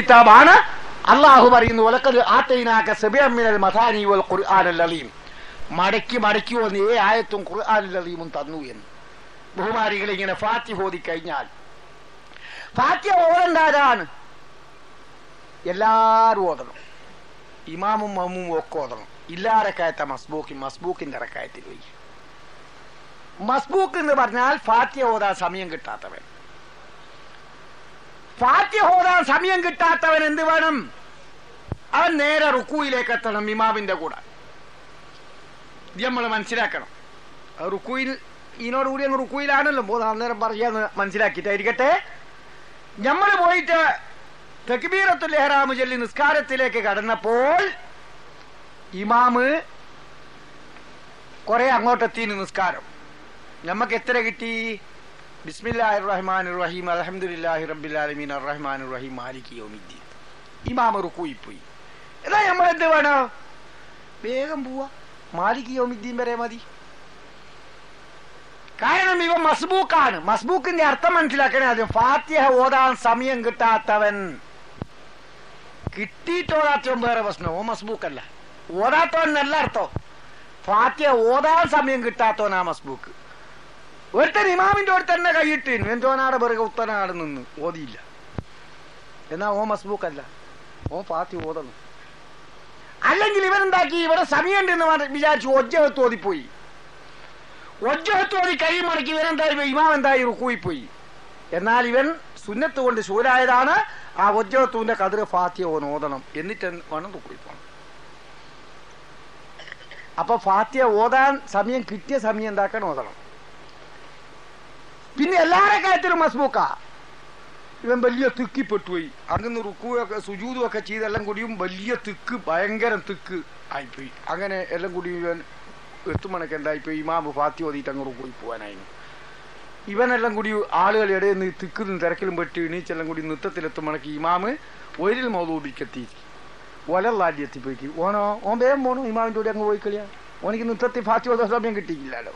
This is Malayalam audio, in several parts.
കിതാബാണ് അള്ളാഹു പറയുന്നു ഒലക്കത് ആത്തൈനാക്ക സബിയമ്മിനൽ മഥാനി വൽ ഖുർആനൽ അലീം മടക്കി മടക്കി വന്ന് ഏ ആയത്തും ഖുർആനൽ അലീമും തന്നു എന്ന് ബഹുമാരികൾ ഇങ്ങനെ ഫാത്തി ഓതി കഴിഞ്ഞാൽ ഫാത്തിയ ഓതണ്ടാരാണ് എല്ലാരും ഓതണം ഇമാമും മമ്മും ഒക്കെ ഓതണം ഇല്ലാരക്കായത്ത മസ്ബൂക്കി മസ്ബൂക്കിന്റെ ഇറക്കായത്തിൽ പോയി മസ്ബൂക്ക് എന്ന് പറഞ്ഞാൽ ഫാത്തിയ ഓതാൻ സമയം കിട്ടാത്തവൻ ഫാത്തിയ ഓതാൻ സമയം കിട്ടാത്തവൻ എന്ത് വേണം അവൻ നേരെ റുക്കുയിലേക്ക് എത്തണം ഇമാമിന്റെ കൂടെ ഇത് നമ്മൾ മനസ്സിലാക്കണം ആ റുക്കുയിൽ ഇതിനോടുകൂടി അങ്ങ് റുക്കുയിലാണല്ലോ പോകുന്നത് അന്നേരം പറയാന്ന് മനസ്സിലാക്കിയിട്ടായിരിക്കട്ടെ നമ്മൾ പോയിട്ട് തക്ബീറത്തുൽ ഇഹ്റാം ചൊല്ലി നിസ്കാരത്തിലേക്ക് കടന്നപ്പോൾ ഇമാമ് കുറെ അങ്ങോട്ടെത്തി നിസ്കാരം നമുക്ക് എത്ര കിട്ടി ബിസ്മില്ലാഹിർ റഹ്മാനിർ റഹീം അൽഹംദുലില്ലാഹി റബ്ബിൽ ആലമീൻ അർറഹ്മാനിർ റഹീം മാലികി യൗമിദ്ദീൻ ഇമാമ് റുക്കുയി പോയി എന്നാ നമ്മൾ എന്ത് വേണം വേഗം പോവാ മാലിക് യൗമിദ്ദീൻ വരെ മതി കാരണം ഇവ മസ്ബൂക്കാണ് മസ്ബൂക്കിന്റെ അർത്ഥം മനസ്സിലാക്കണേ ആദ്യം ഫാത്തിഹ ഓതാൻ സമയം കിട്ടാത്തവൻ കിട്ടിയിട്ടോടാത്തവൻ വേറെ പ്രശ്നം ഓ മസ്ബൂക്കല്ല ഓതാത്തവൻ നല്ല അർത്ഥം ഫാത്തിഹ ഓതാൻ സമയം കിട്ടാത്തവനാ മസ്ബൂക്ക് ഒരുത്തൻ ഇമാമിന്റെ അടുത്ത് തന്നെ കൈയിട്ടിരുന്നു എന്തോനാടെ പിറകെ ഉത്തനാട് നിന്ന് ഓതിയില്ല എന്നാ ഓ മസ്ബൂക്കല്ല ഓ ഫാത്തി ഓതണം അല്ലെങ്കിൽ ഇവനെന്താക്കി ഇവിടെ സമയമുണ്ടെന്ന് പറഞ്ഞ് വിചാരിച്ചു ഒജ്ജകത്ത് ഓതിപ്പോയി ഒജ്ജകത്ത് ഓതി കൈ മടക്കി ഇവനെന്തായി ഇമാം എന്തായി റുക്കൂയി പോയി എന്നാൽ ഇവൻ സുന്നത്ത് കൊണ്ട് ശൂരായതാണ് ആ ഒജ്ജകത്തൂന്റെ കതിര് ഫാത്തിയ ഓൻ ഓതണം എന്നിട്ട് വേണം റുക്കൂയി പോകണം അപ്പൊ ഫാത്തിയ ഓതാൻ സമയം കിട്ടിയ സമയം എന്താക്കാൻ ഓതണം പിന്നെ എല്ലാരെ കാര്യത്തിലും മസ്ബൂക്ക ഇവൻ വലിയ തിക്കിപ്പെട്ടുപോയി അങ്ങനെ റുക്കുവൊക്കെ സുജൂതും ഒക്കെ ചെയ്തെല്ലാം കൂടിയും വലിയ തിക്ക് ഭയങ്കര തിക്ക് ആയിപ്പോയി അങ്ങനെ എല്ലാം കൂടി ഇവൻ എത്തുമണക്ക് എന്തായിപ്പോയി ഇമാമ് ഫാത്തി ഓതിയിട്ട് അങ്ങ് റുക്കുയി പോകാനായിരുന്നു ഇവനെല്ലാം കൂടി ആളുകൾ ഇടയിൽ നിന്ന് തിക്കും തിരക്കിലും പെട്ട് എണീച്ചെല്ലാം കൂടി നൃത്തത്തിലെത്തുമണക്ക് ഇമാമ് ഒരിൽ മൗതൂടിക്കെത്തി ഒലല്ലാടി എത്തിപ്പോയിക്ക് ഓനോ ഓൻ വേഗം പോണു ഇമാമിൻ്റെ കൂടെ അങ്ങ് പോയി കളിയാ ഓനിക്ക് നൃത്തത്തിൽ ഫാത്തി ഓതാൻ സമയം കിട്ടിയില്ലല്ലോ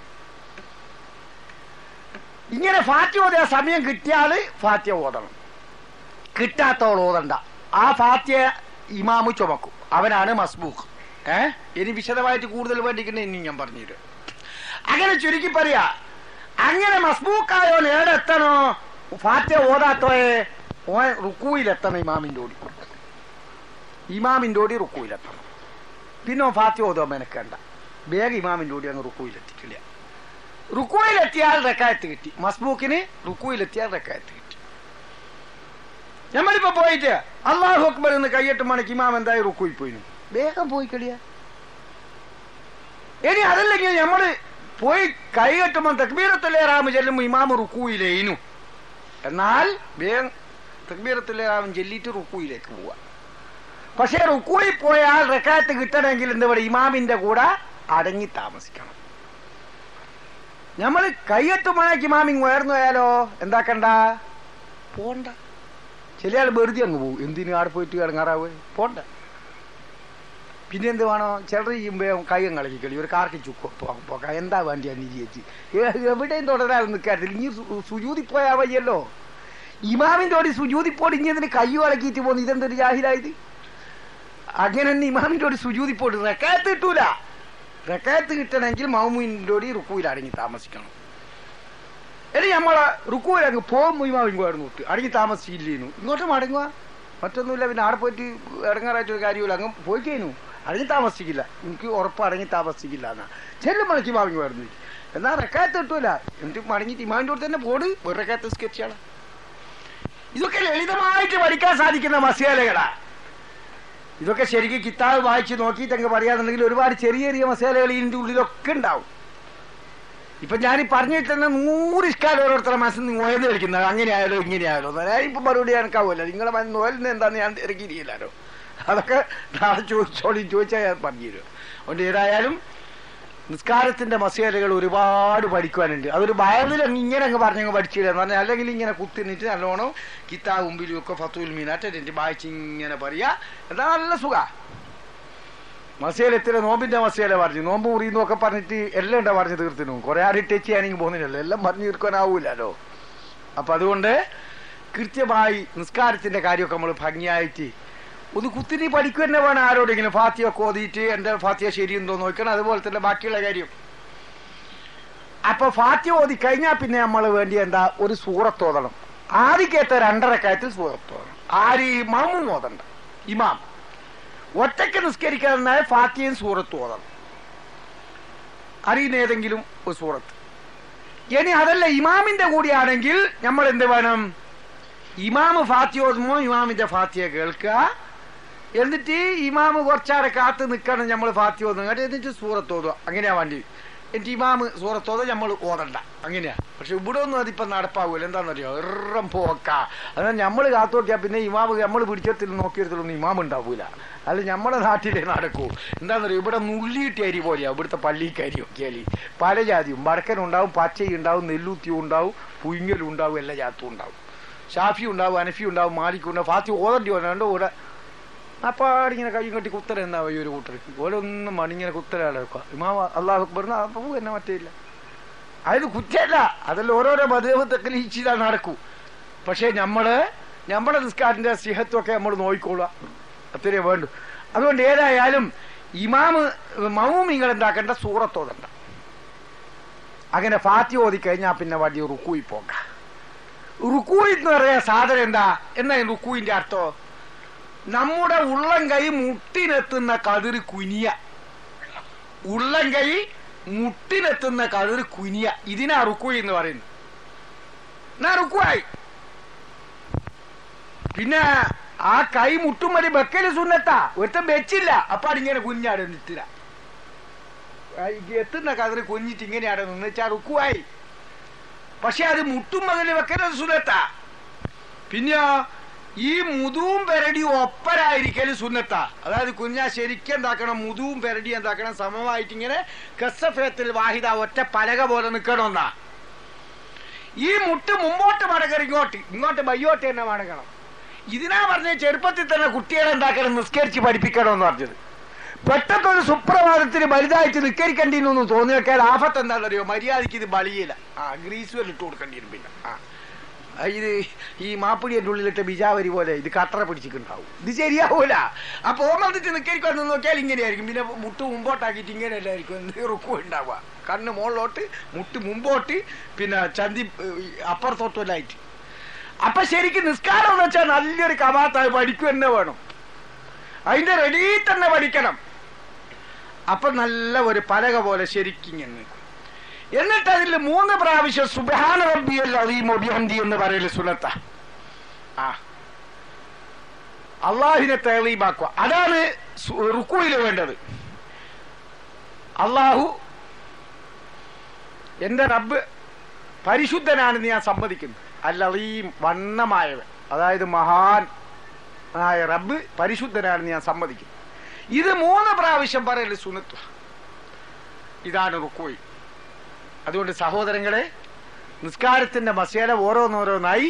ഇങ്ങനെ ഫാത്തി ഓതിയ സമയം കിട്ടിയാൽ ഫാത്തിയ ഓതണം കിട്ടാത്തവൾ ഓതണ്ട ആ ഫാത്തിയ ഇമാമ് ചുമക്കും അവനാണ് മസ്ബൂഖ് ഏ ഇനി വിശദമായിട്ട് കൂടുതൽ വേണ്ടിക്കണേ ഇനി ഞാൻ പറഞ്ഞുതരാം അങ്ങനെ ചുരുക്കി പറയാ അങ്ങനെ മസ്ബൂക്കായോ നേടെത്തണോ ഫാത്തിയ ഓതാത്തോയെ ഓൻ റുക്കൂയിലെത്തണം ഇമാമിൻ്റെ ഓടി ഇമാമിൻ്റെ ഓടി റുക്കൂയിലെത്തണം പിന്നെ ഓൻ ഫാത്തിയ ഓതോ മെനക്കണ്ട വേഗം ഇമാമിൻ്റെ ഓടി അങ്ങ് റുക്കൂയിലെത്തിക്കില്ല റുക്കുയിലെത്തിയാൽ റക്കായത്ത് കിട്ടി മസ്ബൂക്കിന് റുക്കുയിലെത്തിയാൽ റക്കായത്ത് കിട്ടി നമ്മളിപ്പോ പോയിട്ട് അള്ളാഹു അക്ബർ എന്ന് കയ്യെട്ട് മണിക്ക് ഇമാം എന്തായി റുക്കുയി പോയിന് വേഗം പോയി കളിയ ഇനി അതല്ലെങ്കിൽ നമ്മള് പോയി കൈകെട്ടുമ്പോൾ തക്ബീറത്തുല്ലേ റാമ് ചെല്ലുമ്പോ ഇമാമ് റുക്കുയിലേനു എന്നാൽ വേഗം തക്ബീറത്തുല്ലേ റാമം ചെല്ലിയിട്ട് റുക്കുയിലേക്ക് പോവാ പക്ഷെ റുക്കുയി പോയാൽ റക്കായത്ത് കിട്ടണമെങ്കിൽ എന്താ പറയുക ഇമാമിന്റെ കൂടെ അടങ്ങി താമസിക്കണം നമ്മൾ കയ്യെട്ട് മണിക്ക് മാമിങ് ഉയർന്നു പോയാലോ എന്താക്കണ്ട പോണ്ട ചില ആൾ വെറുതെ അങ്ങ് പോകും എന്തിനു ആടെ പോയിട്ട് ഇറങ്ങാറാവ് പോണ്ട പിന്നെ എന്ത് വേണോ ചിലർ ചെയ്യുമ്പോ കയ്യം കളക്കി കളി ഒരു കാർക്കി ചുക്കോ പോക്ക എന്താ വേണ്ടിയാ നീ ചേച്ചി എവിടെയും തുടരാതെ നിൽക്കാറില്ല നീ സുജൂതി പോയാ വയ്യല്ലോ ഇമാമിന്റെ ഓടി സുജൂതി പോടി ഇനി എന്തിന് കയ്യു കളക്കിയിട്ട് പോകുന്നു ഇതെന്തൊരു ജാഹിലായത് അങ്ങനെ തന്നെ ഇമാമിന്റെ ഓടി സുജൂതി പോട്ട് റെക്കാത്ത് കിട്ടൂല റക്കായത്ത് കിട്ടണമെങ്കിൽ മൗമുവിൻ്റെ ഓടി റുക്കുവിൽ അടങ്ങി താമസിക്കണം ഇനി നമ്മളെ റുക്കുവിൽ അങ്ങ് പോകുമ്പോൾ ഇമാവിൻ ആയിരുന്നു വിട്ട് അടങ്ങി താമസിച്ചില്ലേനു ഇങ്ങോട്ട് മടങ്ങുക മറ്റൊന്നുമില്ല പിന്നെ അവിടെ പോയിട്ട് ഇറങ്ങാറായിട്ട് ഒരു കാര്യമില്ല അങ്ങ് പോയി കഴിഞ്ഞു അടങ്ങി താമസിക്കില്ല എനിക്ക് ഉറപ്പ് അടങ്ങി താമസിക്കില്ല എന്നാ ചെല്ലും മണിക്ക് ഇമാവിൻ ആയിരുന്നു എന്നാൽ റക്കായത്ത് കിട്ടൂല എന്നിട്ട് മടങ്ങിയിട്ട് ഇമാവിൻ്റെ കൂടെ തന്നെ പോട് ഒരു റക്കായത്ത് സ്കെച്ചാണ് ഇതൊക്കെ ലളിതമായിട്ട് പഠിക്കാൻ സാധിക്കുന്ന മസാലകളാ ഇതൊക്കെ ശരിക്കും കിതാബ് വായിച്ച് നോക്കിയിട്ട് അങ്ങ് പറയാന്നുണ്ടെങ്കിൽ ഒരുപാട് ചെറിയ ചെറിയ മസാലകൾ ഇതിൻ്റെ ഉള്ളിലൊക്കെ ഉണ്ടാവും ഇപ്പൊ ഞാൻ ഈ പറഞ്ഞിട്ട് തന്നെ നൂറ് ഇഷ്കാലം ഓരോരുത്തരുടെ മനസ്സിൽ നിന്ന് ഉയർന്നു കളിക്കുന്നത് അങ്ങനെ ആയാലോ ഇങ്ങനെ ആയാലോ ഞാൻ ഇപ്പൊ മറുപടി എനിക്കാവുമല്ലോ നിങ്ങളെ മനസ്സിൽ നോയലിന് എന്താന്ന് ഞാൻ ഇറക്കിയിരിക്കില്ലല്ലോ അതൊക്കെ നാളെ ചോദിച്ചോളി ചോദിച്ചാൽ ഞാൻ പറഞ്ഞു തരും അതുകൊണ്ട് ഏതായാലും നിസ്കാരത്തിന്റെ മസാലകൾ ഒരുപാട് പഠിക്കുവാനുണ്ട് അതൊരു വയറിൽ ഇങ്ങനെ അങ്ങ് പറഞ്ഞങ്ങ് പഠിച്ചില്ല എന്ന് പറഞ്ഞാൽ അല്ലെങ്കിൽ ഇങ്ങനെ കുത്തിനിട്ട് നല്ലോണം കിത്താ മുമ്പിലും ഒക്കെ ഫത്തുൽ മീനാറ്റ് എന്നിട്ട് വായിച്ച് ഇങ്ങനെ പറയാ എന്താ നല്ല സുഖ മസേല എത്തിയ നോമ്പിന്റെ മസേല പറഞ്ഞു നോമ്പ് മുറിയെന്നൊക്കെ പറഞ്ഞിട്ട് എല്ലാം ഉണ്ടാ പറഞ്ഞു തീർത്തിനു കുറെ ആടി ടച്ച് ചെയ്യാനെങ്കിൽ പോകുന്നില്ലല്ലോ എല്ലാം പറഞ്ഞു തീർക്കാനാവൂലല്ലോ അപ്പൊ അതുകൊണ്ട് കൃത്യമായി നിസ്കാരത്തിന്റെ കാര്യമൊക്കെ നമ്മൾ ഭംഗിയായിട്ട് ഒന്ന് കുത്തിരി പഠിക്കുക തന്നെ വേണം ആരോടെങ്കിലും ഫാത്തിയൊക്കെ ഓതിയിട്ട് എൻ്റെ ഫാത്തിയ ശരിയുണ്ടോ നോക്കണം അതുപോലെ തന്നെ ബാക്കിയുള്ള കാര്യം അപ്പൊ ഫാത്തിയ ഓതി കഴിഞ്ഞാൽ പിന്നെ നമ്മൾ വേണ്ടി എന്താ ഒരു സൂറത്ത് ഓതണം ആദ്യക്കേത്ത രണ്ടരക്കായത്തിൽ സൂറത്ത് ഓതണം ആര് ഈ മാമും ഓതണ്ട ഇമാം ഒറ്റയ്ക്ക് നിസ്കരിക്കാതെ ഫാത്തിയും സൂറത്ത് ഓതണം അറിയുന്ന ഏതെങ്കിലും ഒരു സൂറത്ത് ഇനി അതല്ല ഇമാമിന്റെ കൂടിയാണെങ്കിൽ നമ്മൾ എന്ത് വേണം ഇമാമ് ഫാത്തിയ ഓതുമ്പോ ഇമാമിന്റെ ഫാത്തിയ കേൾക്കുക എന്നിട്ട് ഇമാമ് കുറച്ചാറെ കാത്ത് നിൽക്കണം നമ്മൾ ഫാത്തിയ ഓതുന്നത് എന്നിട്ട് സൂറത്ത് ഓതുക അങ്ങനെയാ വേണ്ടി എന്നിട്ട് ഇമാമ് സൂറത്ത് ഓതുക നമ്മൾ ഓതണ്ട അങ്ങനെയാ പക്ഷെ ഇവിടെ ഒന്നും അതിപ്പം നടപ്പാവൂല എന്താണെന്നറിയോ എറം പോക്ക അതായത് നമ്മൾ കാത്തു നോക്കിയാൽ പിന്നെ ഇമാമ് നമ്മൾ പിടിച്ചത്തിൽ നോക്കിയെടുത്തൊന്നും ഇമാം ഉണ്ടാവൂല അല്ല നമ്മുടെ നാട്ടിലേ നടക്കൂ എന്താണെന്നറിയോ ഇവിടെ നുള്ളിയിട്ട് അരി പോലെയാ ഇവിടുത്തെ പള്ളിക്കരി നോക്കിയാൽ പല ജാതിയും വടക്കനുണ്ടാവും പച്ചയും ഉണ്ടാവും നെല്ലൂത്തിയും ഉണ്ടാവും പുയിങ്ങലും ഉണ്ടാവും എല്ലാ ജാത്തും ഉണ്ടാവും ഷാഫി ഉണ്ടാവും അനഫി ഉണ്ടാവും മാലിക് ഉണ്ടാവും ഫാത്തി ഓതണ്ടി വന്നുണ്ട് ഇവിടെ അപ്പാടിങ്ങനെ കൈ കെട്ടി കുത്തര എന്നാ ഈ ഒരു കൂട്ടർക്ക് ഓരോന്നും മണിങ്ങനെ കുത്തരാണ് വെക്കുക ഇമാമ അള്ളാഹു അക്ബറിന് അപ്പൂ എന്നെ മറ്റേയില്ല അത് കുറ്റല്ല അതെല്ലാം ഓരോരോ മതേവത്തൊക്കെ ലീച്ചിതാ നടക്കൂ പക്ഷേ നമ്മള് നമ്മുടെ നിസ്കാരത്തിന്റെ സിഹത്വമൊക്കെ നമ്മൾ നോക്കിക്കൊള്ളുക അത്രയേ വേണ്ടു അതുകൊണ്ട് ഏതായാലും ഇമാമ് മൗമിങ്ങൾ എന്താക്കേണ്ട സൂറത്തോതണ്ട അങ്ങനെ ഫാത്തി ഓതി കഴിഞ്ഞാൽ പിന്നെ വലിയ റുക്കൂയി പോക റുക്കൂയി എന്ന് പറയാ സാധനം എന്താ എന്നാ ഈ റുക്കൂയിന്റെ അർത്ഥം നമ്മുടെ ഉള്ളം കൈ മുട്ടിനെത്തുന്ന കതിര് കുനിയ ഉള്ളം കൈ മുട്ടിനെത്തുന്ന കതിര് കുനിയ ഇതിനാ റുക്കൂയി എന്ന് പറയുന്നത് എന്നാ റുക്കുവായി പിന്നെ ആ കൈ മുട്ടും വരെ വെക്കല് സുന്നത്താ ഒരുത്തം വെച്ചില്ല അപ്പാടിങ്ങനെ കുഞ്ഞാട് നിട്ടില്ല എത്തുന്ന കതിര് കുഞ്ഞിട്ട് ഇങ്ങനെയാണ് നിന്ന് വെച്ചാൽ റുക്കുവായി പക്ഷെ അത് മുട്ടും മകല് വെക്കലത് സുന്നത്താ പിന്നെ ഈ മുതുവും പെരടിയും ഒപ്പരായിരിക്കല് സുന്നത്താ അതായത് കുഞ്ഞാ ശരിക്കും എന്താക്കണം മുതുവും പെരടിയും എന്താക്കണം സമമായിട്ട് ഇങ്ങനെ കസഫത്തിൽ വാഹിദ ഒറ്റ പലക പോലെ നിൽക്കണമെന്നാ ഈ മുട്ട് മുമ്പോട്ട് മടങ്ങണം ഇങ്ങോട്ട് ഇങ്ങോട്ട് ബയ്യോട്ട് തന്നെ മടങ്ങണം ഇതിനാ പറഞ്ഞ ചെറുപ്പത്തിൽ തന്നെ കുട്ടികളെ എന്താക്കണം നിസ്കരിച്ച് പഠിപ്പിക്കണമെന്ന് പറഞ്ഞത് പെട്ടെന്നൊരു സുപ്രഭാതത്തിന് വലുതായിട്ട് നിസ്കരിക്കേണ്ടിന്നു തോന്നിയൊക്കെ ആഫത്ത് എന്താണെന്നറിയോ മര്യാദയ്ക്ക് ഇത് ബളിയില്ല ആ ഗ്രീസ് വരെ ഇട്ട് കൊടുക്കേണ്ടി വരും പിന്നെ ആ ആ, ഇത് ഈ മാപ്പിടിയുടെ ഉള്ളിലിട്ട ബിജാവരി പോലെ ഇത് കട്ടറ പിടിച്ചിട്ടുണ്ടാവും ഇത് ശരിയാവൂല അപ്പൊ ഓർമ്മത്തിട്ട് നിക്കരിക്കാൻ നിന്ന് നോക്കിയാൽ ഇങ്ങനെയായിരിക്കും പിന്നെ മുട്ട് മുമ്പോട്ടാക്കിയിട്ട് ഇങ്ങനെയല്ലായിരിക്കും റുക്കു ഉണ്ടാവുക കണ്ണ് മുകളിലോട്ട് മുട്ട് മുമ്പോട്ട് പിന്നെ ചന്തി ഏഹ്, അപ്പുറത്തോട്ടുമല്ലായിട്ട് അപ്പൊ ശരിക്കും നിസ്കാരം എന്ന് വെച്ചാൽ നല്ലൊരു കവാത്തായി പഠിക്കുക തന്നെ വേണം അതിന്റെ റെഡി തന്നെ പഠിക്കണം അപ്പൊ നല്ല ഒരു പലക പോലെ ശരിക്കും ഇങ്ങനെ നിൽക്കും എന്നിട്ട് അതിൽ മൂന്ന് പ്രാവശ്യം സുബാന റബ്ബിയൽ അലീം ഒബിഹന്തി എന്ന് പറയല് സുനത്ത ആ അള്ളാഹിനെ തേളീമാക്കുക അതാണ് റുക്കുവിൽ വേണ്ടത് അള്ളാഹു എന്റെ റബ്ബ് പരിശുദ്ധനാണെന്ന് ഞാൻ സമ്മതിക്കുന്നു അല്ലീം വണ്ണമായവൻ അതായത് മഹാൻ ആയ റബ്ബ് പരിശുദ്ധനാണെന്ന് ഞാൻ സമ്മതിക്കുന്നു ഇത് മൂന്ന് പ്രാവശ്യം പറയല് സുനത്വ ഇതാണ് റുക്കോയി അതുകൊണ്ട് സഹോദരങ്ങളെ നിസ്കാരത്തിന്റെ മസേല ഓരോന്നോരോന്നായി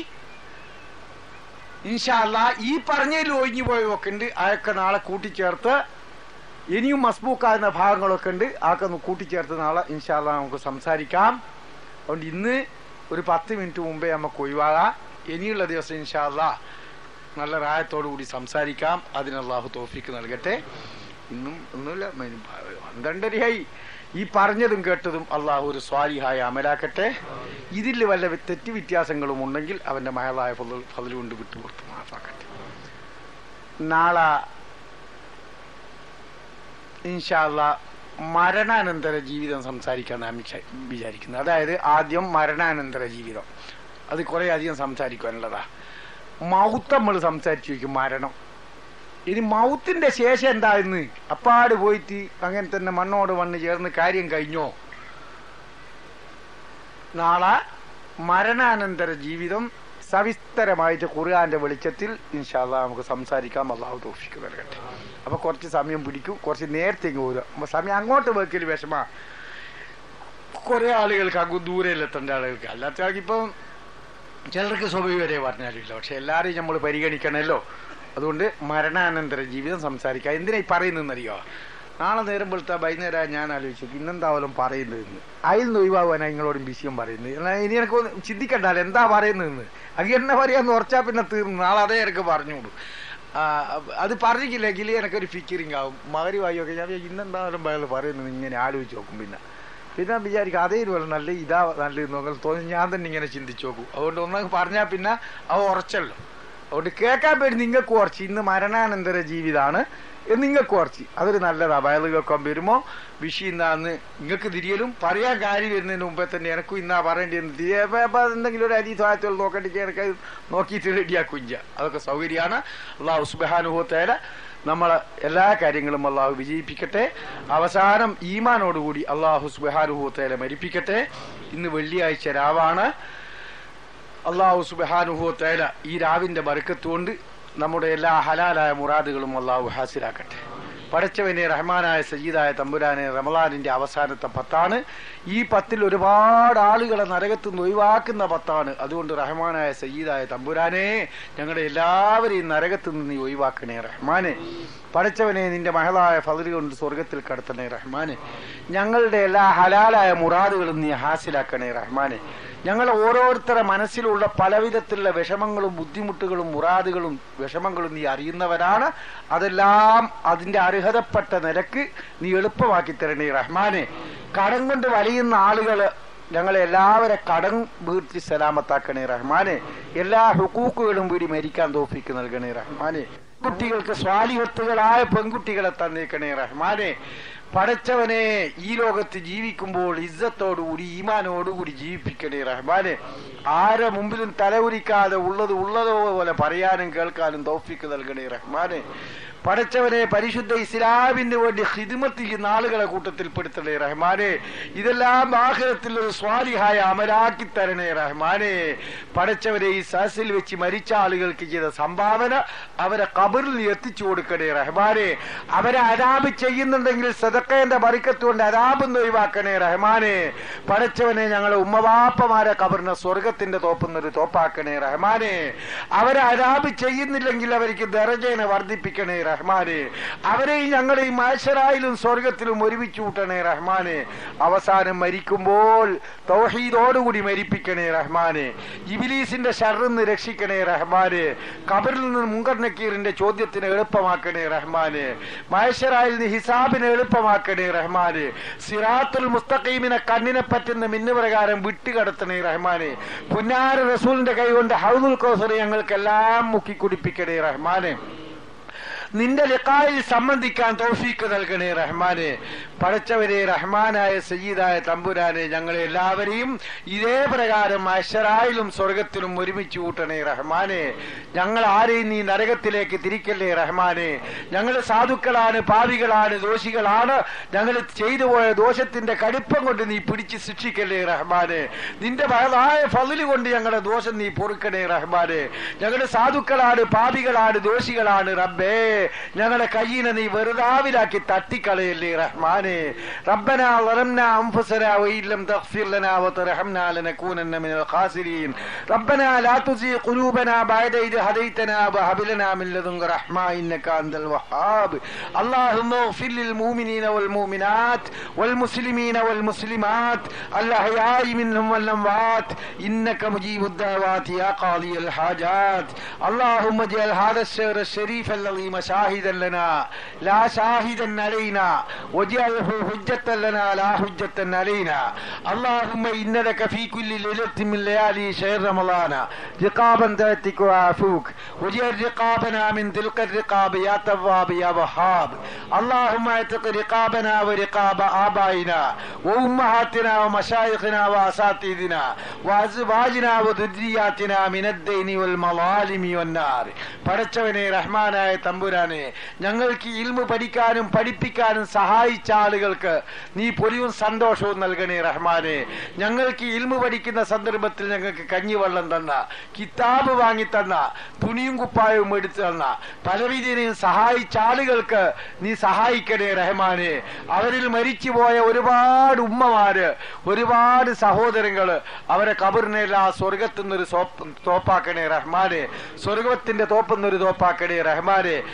ഇൻഷാല്ല ഈ പറഞ്ഞതിൽ ഒഴിഞ്ഞു പോയതൊക്കെ ഉണ്ട് അതൊക്കെ നാളെ കൂട്ടിച്ചേർത്ത് ഇനിയും മസ്ബൂക്കാകുന്ന ഭാഗങ്ങളൊക്കെ ഉണ്ട് അതൊക്കെ ഒന്ന് കൂട്ടിച്ചേർത്ത് നാളെ ഇൻഷാല്ല നമുക്ക് സംസാരിക്കാം അതുകൊണ്ട് ഇന്ന് ഒരു പത്ത് മിനിറ്റ് മുമ്പേ നമുക്ക് ഒഴിവാകാം ഇനിയുള്ള ദിവസം ഇൻഷാല്ല നല്ല റായത്തോടു കൂടി സംസാരിക്കാം അതിന് അള്ളാഹു തോഫിക്ക് നൽകട്ടെ ഇന്നും ഒന്നുമില്ല മൈ- പന്ത്രണ്ടരയായി ഈ പറഞ്ഞതും കേട്ടതും അള്ളാഹു ഒരു സ്വാലിഹായ അമലാക്കട്ടെ ഇതിൽ വല്ല വ്യ- തെറ്റ് വ്യത്യാസങ്ങളും ഉണ്ടെങ്കിൽ അവന്റെ മഹളായ ഫതിൽ കൊണ്ട് വിട്ടുകൊടുത്ത് മാഫാക്കട്ടെ നാളെ ഇൻഷാല്ല മരണാനന്തര ജീവിതം സംസാരിക്കാൻ നാം വിചാ- വിചാരിക്കുന്നത് അതായത് ആദ്യം മരണാനന്തര ജീവിതം അത് കുറെ അധികം സംസാരിക്കാനുള്ളതാ മൗത്ത് നമ്മൾ സംസാരിച്ചു വയ്ക്കും മരണം ഇനി മൗത്തിന്റെ ശേഷം എന്തായെന്ന് അപ്പാട് പോയിട്ട് അങ്ങനെ തന്നെ മണ്ണോട് മണ്ണ് ചേർന്ന് കാര്യം കഴിഞ്ഞോ നാളെ മരണാനന്തര ജീവിതം സവിസ്തരമായിട്ട് ഖുർആന്റെ വെളിച്ചത്തിൽ ഇൻഷാല്ല നമുക്ക് സംസാരിക്കാം അള്ളാഹു തോഫിക്ക് നൽകട്ടെ അപ്പൊ കുറച്ച് സമയം പിടിക്കും കുറച്ച് നേരത്തേക്ക് പോരും അപ്പൊ സമയം അങ്ങോട്ട് വെക്കൽ വിഷമ കുറെ ആളുകൾക്ക് അങ്ങ് ദൂരയിലെത്തേണ്ട ആളുകൾക്ക് അല്ലാത്ത ആൾക്ക് ഇപ്പം ചിലർക്ക് സ്വഭാവം വരെ പറഞ്ഞാലില്ല പക്ഷെ എല്ലാവരെയും നമ്മൾ പരിഗണിക്കണമല്ലോ അതുകൊണ്ട് മരണാനന്തര ജീവിതം സംസാരിക്കാം എന്തിനാ ഈ പറയുന്നതെന്നറിയോ നാളെ നേരം വെളുത്ത വൈകുന്നേരം ഞാൻ ആലോചിച്ചു ഇന്നെന്താവലും പറയുന്നതെന്ന് അതിൽ നിന്ന് ഒഴിവാകുവാനാ നിങ്ങളോടും വിഷയം പറയുന്നത് എന്നാൽ ഇനി എനിക്ക് ഒന്ന് ചിന്തിക്കണ്ടല്ലോ എന്താ പറയുന്നതെന്ന് അത് എന്നെ പറയാന്ന് ഉറച്ചാൽ പിന്നെ തീർന്നു നാളെ അതേ എനിക്ക് പറഞ്ഞോളൂ ആ, അത് പറഞ്ഞില്ലെങ്കിൽ എനിക്കൊരു ഫിക്കറിങ് ആവും മകരുവായൊക്കെ ഞാൻ വിചാരിക്കും, ഇന്നെന്തായാലും അയാൾ പറയുന്നത് ഇങ്ങനെ ആലോചിച്ച് നോക്കും പിന്നെ പിന്നെ വിചാരിക്കും അതേ ഇതുപോലെ നല്ല ഇതാ നല്ലത് നോക്കാൻ തോന്നി ഞാൻ തന്നെ ഇങ്ങനെ ചിന്തിച്ചു നോക്കും അതുകൊണ്ട് ഒന്നങ്ങ് പറഞ്ഞാൽ പിന്നെ അവ ഉറച്ചല്ലോ അതുകൊണ്ട് കേൾക്കാൻ വേണ്ടി നിങ്ങൾക്ക് കുറച്ച് ഇന്ന് മരണാനന്തര ജീവിതമാണ് എന്ന് നിങ്ങൾക്ക് കുറച്ച് അതൊരു നല്ലതാ വയലുകൾക്കം വരുമ്പോൾ വിഷി ഇന്നാന്ന് നിങ്ങൾക്ക് തിരിയലും പറയാൻ കാര്യം വരുന്നതിന് മുമ്പേ തന്നെ എനക്കും ഇന്നാ പറയേണ്ടിയെന്ന് തിരികെ എന്തെങ്കിലും ഒരു അരി സ്വായത്തുകൾ നോക്കണ്ടെങ്കിൽ എനിക്ക് അത് നോക്കിയിട്ട് റെഡിയാക്കും ഇല്ല അതൊക്കെ സൗകര്യമാണ് അള്ളാഹു സുബാനുഭവത്തേല നമ്മളെ എല്ലാ കാര്യങ്ങളും അള്ളാഹു വിജയിപ്പിക്കട്ടെ അവസാനം ഈമാനോടുകൂടി അള്ളാഹു സുബാനുഭവത്തേല മരിപ്പിക്കട്ടെ ഇന്ന് വെള്ളിയാഴ്ച രാവാണ് അള്ളാഹു സുബാനുഭവത്തേല ഈ രാവിന്റെ ബർക്കത്തുകൊണ്ട് നമ്മുടെ എല്ലാ ഹലാലായ മുറാദുകളും അള്ളാഹു ഹാസിലാക്കട്ടെ പടച്ചവനെ റഹ്മാനായ സയ്യിദായ തമ്പുരാനെ റമലാനിന്റെ അവസാനത്തെ പത്താണ് ഈ പത്തിൽ ഒരുപാട് ആളുകളെ നരകത്ത് നിന്ന് ഒഴിവാക്കുന്ന പത്താണ് അതുകൊണ്ട് റഹ്മാനായ സയ്യിദായ തമ്പുരാനെ ഞങ്ങളുടെ എല്ലാവരെയും നരകത്ത് നിന്ന് നീ ഒഴിവാക്കണേ റഹ്മാനെ പടച്ചവനെ നിന്റെ മഹളായ ഫതിൽ കൊണ്ട് സ്വർഗത്തിൽ കടത്തണേ റഹ്മാനെ ഞങ്ങളുടെ എല്ലാ ഹലാലായ മുറാദുകളും നീ ഹാസിലാക്കണേ റഹ്മാനെ ഞങ്ങൾ ഓരോരുത്തരുടെ മനസ്സിലുള്ള പലവിധത്തിലുള്ള വിഷമങ്ങളും ബുദ്ധിമുട്ടുകളും മുറാദുകളും വിഷമങ്ങളും നീ അറിയുന്നവരാണ് അതെല്ലാം അതിന്റെ അർഹതപ്പെട്ട നിലക്ക് നീ എളുപ്പമാക്കി തരണേ റഹ്മാനെ കടം കൊണ്ട് വലിയുന്ന ആളുകള് ഞങ്ങളെ എല്ലാവരെ കടം വീഴ്ത്തി സലാമത്താക്കണേ റഹ്മാനെ എല്ലാ ഹുക്കൂക്കുകളും വീടി മരിക്കാൻ തോഫിക്ക് നൽകണേ റഹ്മാനെ കുട്ടികൾക്ക് സ്വാലിഹത്തുകളായ പെൺകുട്ടികളെ തന്നേക്കണേ റഹ്മാനെ പടച്ചവനെ ഈ ലോകത്ത് ജീവിക്കുമ്പോൾ ഇജ്ജത്തോടുകൂടി ഈമാനോടുകൂടി ജീവിപ്പിക്കണേ റഹ്മാനെ ആരെ മുമ്പിലും തലകുരിക്കാതെ ഉള്ളത് ഉള്ളതുപോലെ പറയാനും കേൾക്കാനും തൗഫിക്ക് നൽകണേ റഹ്മാനെ പടച്ചവനെ പരിശുദ്ധ ഇസ്ലാമിന് വേണ്ടി ഹിദ്മത്ത് ചെയ്യുന്ന ആളുകളെ കൂട്ടത്തിൽ പെടുത്തണേ റഹ്മാനെ ഇതെല്ലാം ആഹ്ലത്തിൽ ഒരു സ്വാലിഹായ അമരാക്കി തരണേ റഹ്മാനെ പടച്ചവനെ ഈ സഹസിൽ വെച്ച് മരിച്ച ആളുകൾക്ക് ചെയ്ത സംഭാവന അവരെ കബറിൽ നീ എത്തിച്ചു കൊടുക്കണേ റഹ്മാനെ അവരെ അരാബ് ചെയ്യുന്നുണ്ടെങ്കിൽ സദക്കേന്റെ ബറിക്കത്ത് കൊണ്ട് അരാബെന്ന് ഒഴിവാക്കണേ റഹ്മാനെ പടച്ചവനെ ഞങ്ങളെ ഉമ്മവാപ്പമാരെ കബറിനെ സ്വർഗത്തിന്റെ തോപ്പുന്നൊരു തോപ്പാക്കണേ റഹ്മാനെ അവരെ അരാബ് ചെയ്യുന്നില്ലെങ്കിൽ അവർക്ക് ദറജേനെ വർദ്ധിപ്പിക്കണേ റഹ്മാനെ അവരെയും ഞങ്ങളെയും മാശരായിലും സ്വർഗത്തിലും ഒരുമിച്ച് കൂട്ടണേ റഹ്മാനെ അവസാനം മരിക്കുമ്പോൾ തൗഹീദോടുകൂടി മരിപ്പിക്കണേ റഹ്മാനെ ഇബിലീസിന്റെ ഷർന്ന് രക്ഷിക്കണേ റഹ്മാനെ കബറിൽ നിന്ന് മുങ്കർ നക്കീറിന്റെ ചോദ്യത്തിന് എളുപ്പമാക്കണേ റഹ്മാനെ മാശരായിൽ നിന്ന് ഹിസാബിനെ എളുപ്പമാക്കണേ റഹ്മാനെ സിറാത്തുൽ മുസ്തഖീമിനെ കണ്ണിനെ പറ്റുന്ന മിന്നുപ്രകാരം വിട്ടുകടത്തണേ റഹ്മാനെ പുന്നാര റസൂലിന്റെ കൈകൊണ്ട് ഹൗദുൽ കൗസർ ഞങ്ങൾക്കെല്ലാം മുക്കി കുടിപ്പിക്കണേ റഹ്മാനെ നിന്റെ ലിഖായിൽ സംബന്ധിക്കാൻ തോഫീക്ക് നൽകണേ റഹ്മാനെ പടച്ചവരെ റഹ്മാനായ സയ്യിദായ തമ്പുരാനെ ഞങ്ങളെ എല്ലാവരെയും ഇതേ പ്രകാരം അശറായിലും സ്വർഗത്തിലും ഒരുമിച്ച് കൂട്ടണേ റഹ്മാനെ ഞങ്ങൾ ആരെയും നീ നരകത്തിലേക്ക് തിരിക്കല്ലേ റഹ്മാനെ ഞങ്ങൾ സാധുക്കളാണ് പാവികളാണ് ദോഷികളാണ് ഞങ്ങൾ ചെയ്തു പോയ ദോഷത്തിന്റെ കടുപ്പം കൊണ്ട് നീ പിടിച്ച് ശിക്ഷിക്കല്ലേ റഹ്മാനെ നിന്റെ മഹതായ ഫതില് കൊണ്ട് ഞങ്ങളുടെ ദോഷം നീ പൊറുക്കണേ റഹ്മാനെ ഞങ്ങളുടെ സാധുക്കളാണ് പാപികളാണ് ദോഷികളാണ് റബ്ബേ ഞങ്ങളുടെ കയ്യിനെ നീ വെറുതാവിലാക്കി തട്ടിക്കളയല്ലേ റഹ്മാനെ ربنا ظلمنا أنفسنا وإن لم تغفر لنا وترحمنا لنكونن من الخاسرين ربنا لا تزغ قلوبنا بعد إذ هديتنا وهب لنا من لدنك رحمة إنك أنت الوهاب اللهم اغفر للمؤمنين والمؤمنات والمسلمين والمسلمات الأحياء منهم والأموات إنك مجيب الدعوات يا قاضي الحاجات اللهم اجعل هذا الشهر الشريف العظيم شاهدا لنا لا شاهدا علينا واجعله حجة لنا لا حجة علينا اللهم إن لك في كل ليلة من ليالي شهر رمضان رقابا ذاتك وعفوك واجعل رقابنا من تلك الرقاب يا تواب يا وهاب اللهم اعتق رقابنا ورقاب آبائنا وأمهاتنا ومشايخنا وأساتذنا وأزواجنا وذرياتنا من الدين والمظالم والنار പടച്ചവനെ റഹ്മാനായ തമ്പുരാനെ ഞങ്ങൾക്ക് ഇൽമ പഠിക്കാനും പഠിപ്പിക്കാനും സഹായിച്ച ആളുകൾക്ക് നീ പൊലിവും സന്തോഷവും നൽകണേ റഹ്മാനെ ഞങ്ങൾക്ക് ഇൽമ പഠിക്കുന്ന സന്ദർഭത്തിൽ ഞങ്ങൾക്ക് കഞ്ഞിവെള്ളം തന്ന കിതാബ് വാങ്ങി തന്ന തുണിയും കുപ്പായവും എടുത്തു തന്ന പലവിധനെയും സഹായിച്ച ആളുകൾക്ക് നീ സഹായിക്കണേ റഹ്മാനെ അവരിൽ മരിച്ചുപോയ ഒരുപാട് ഉമ്മമാര് ഒരുപാട് സഹോദരങ്ങള് അവരെ കബറിനെല്ലാം സ്വർഗത്തുനിന്നൊരു സോപ്പ് തോപ്പാക്കണേ റഹ്മാനെ സ്വർഗത്തിന്റെ തോപ്പുന്നൊരു തോപ്പാക്കണേ റഹ്മാനെ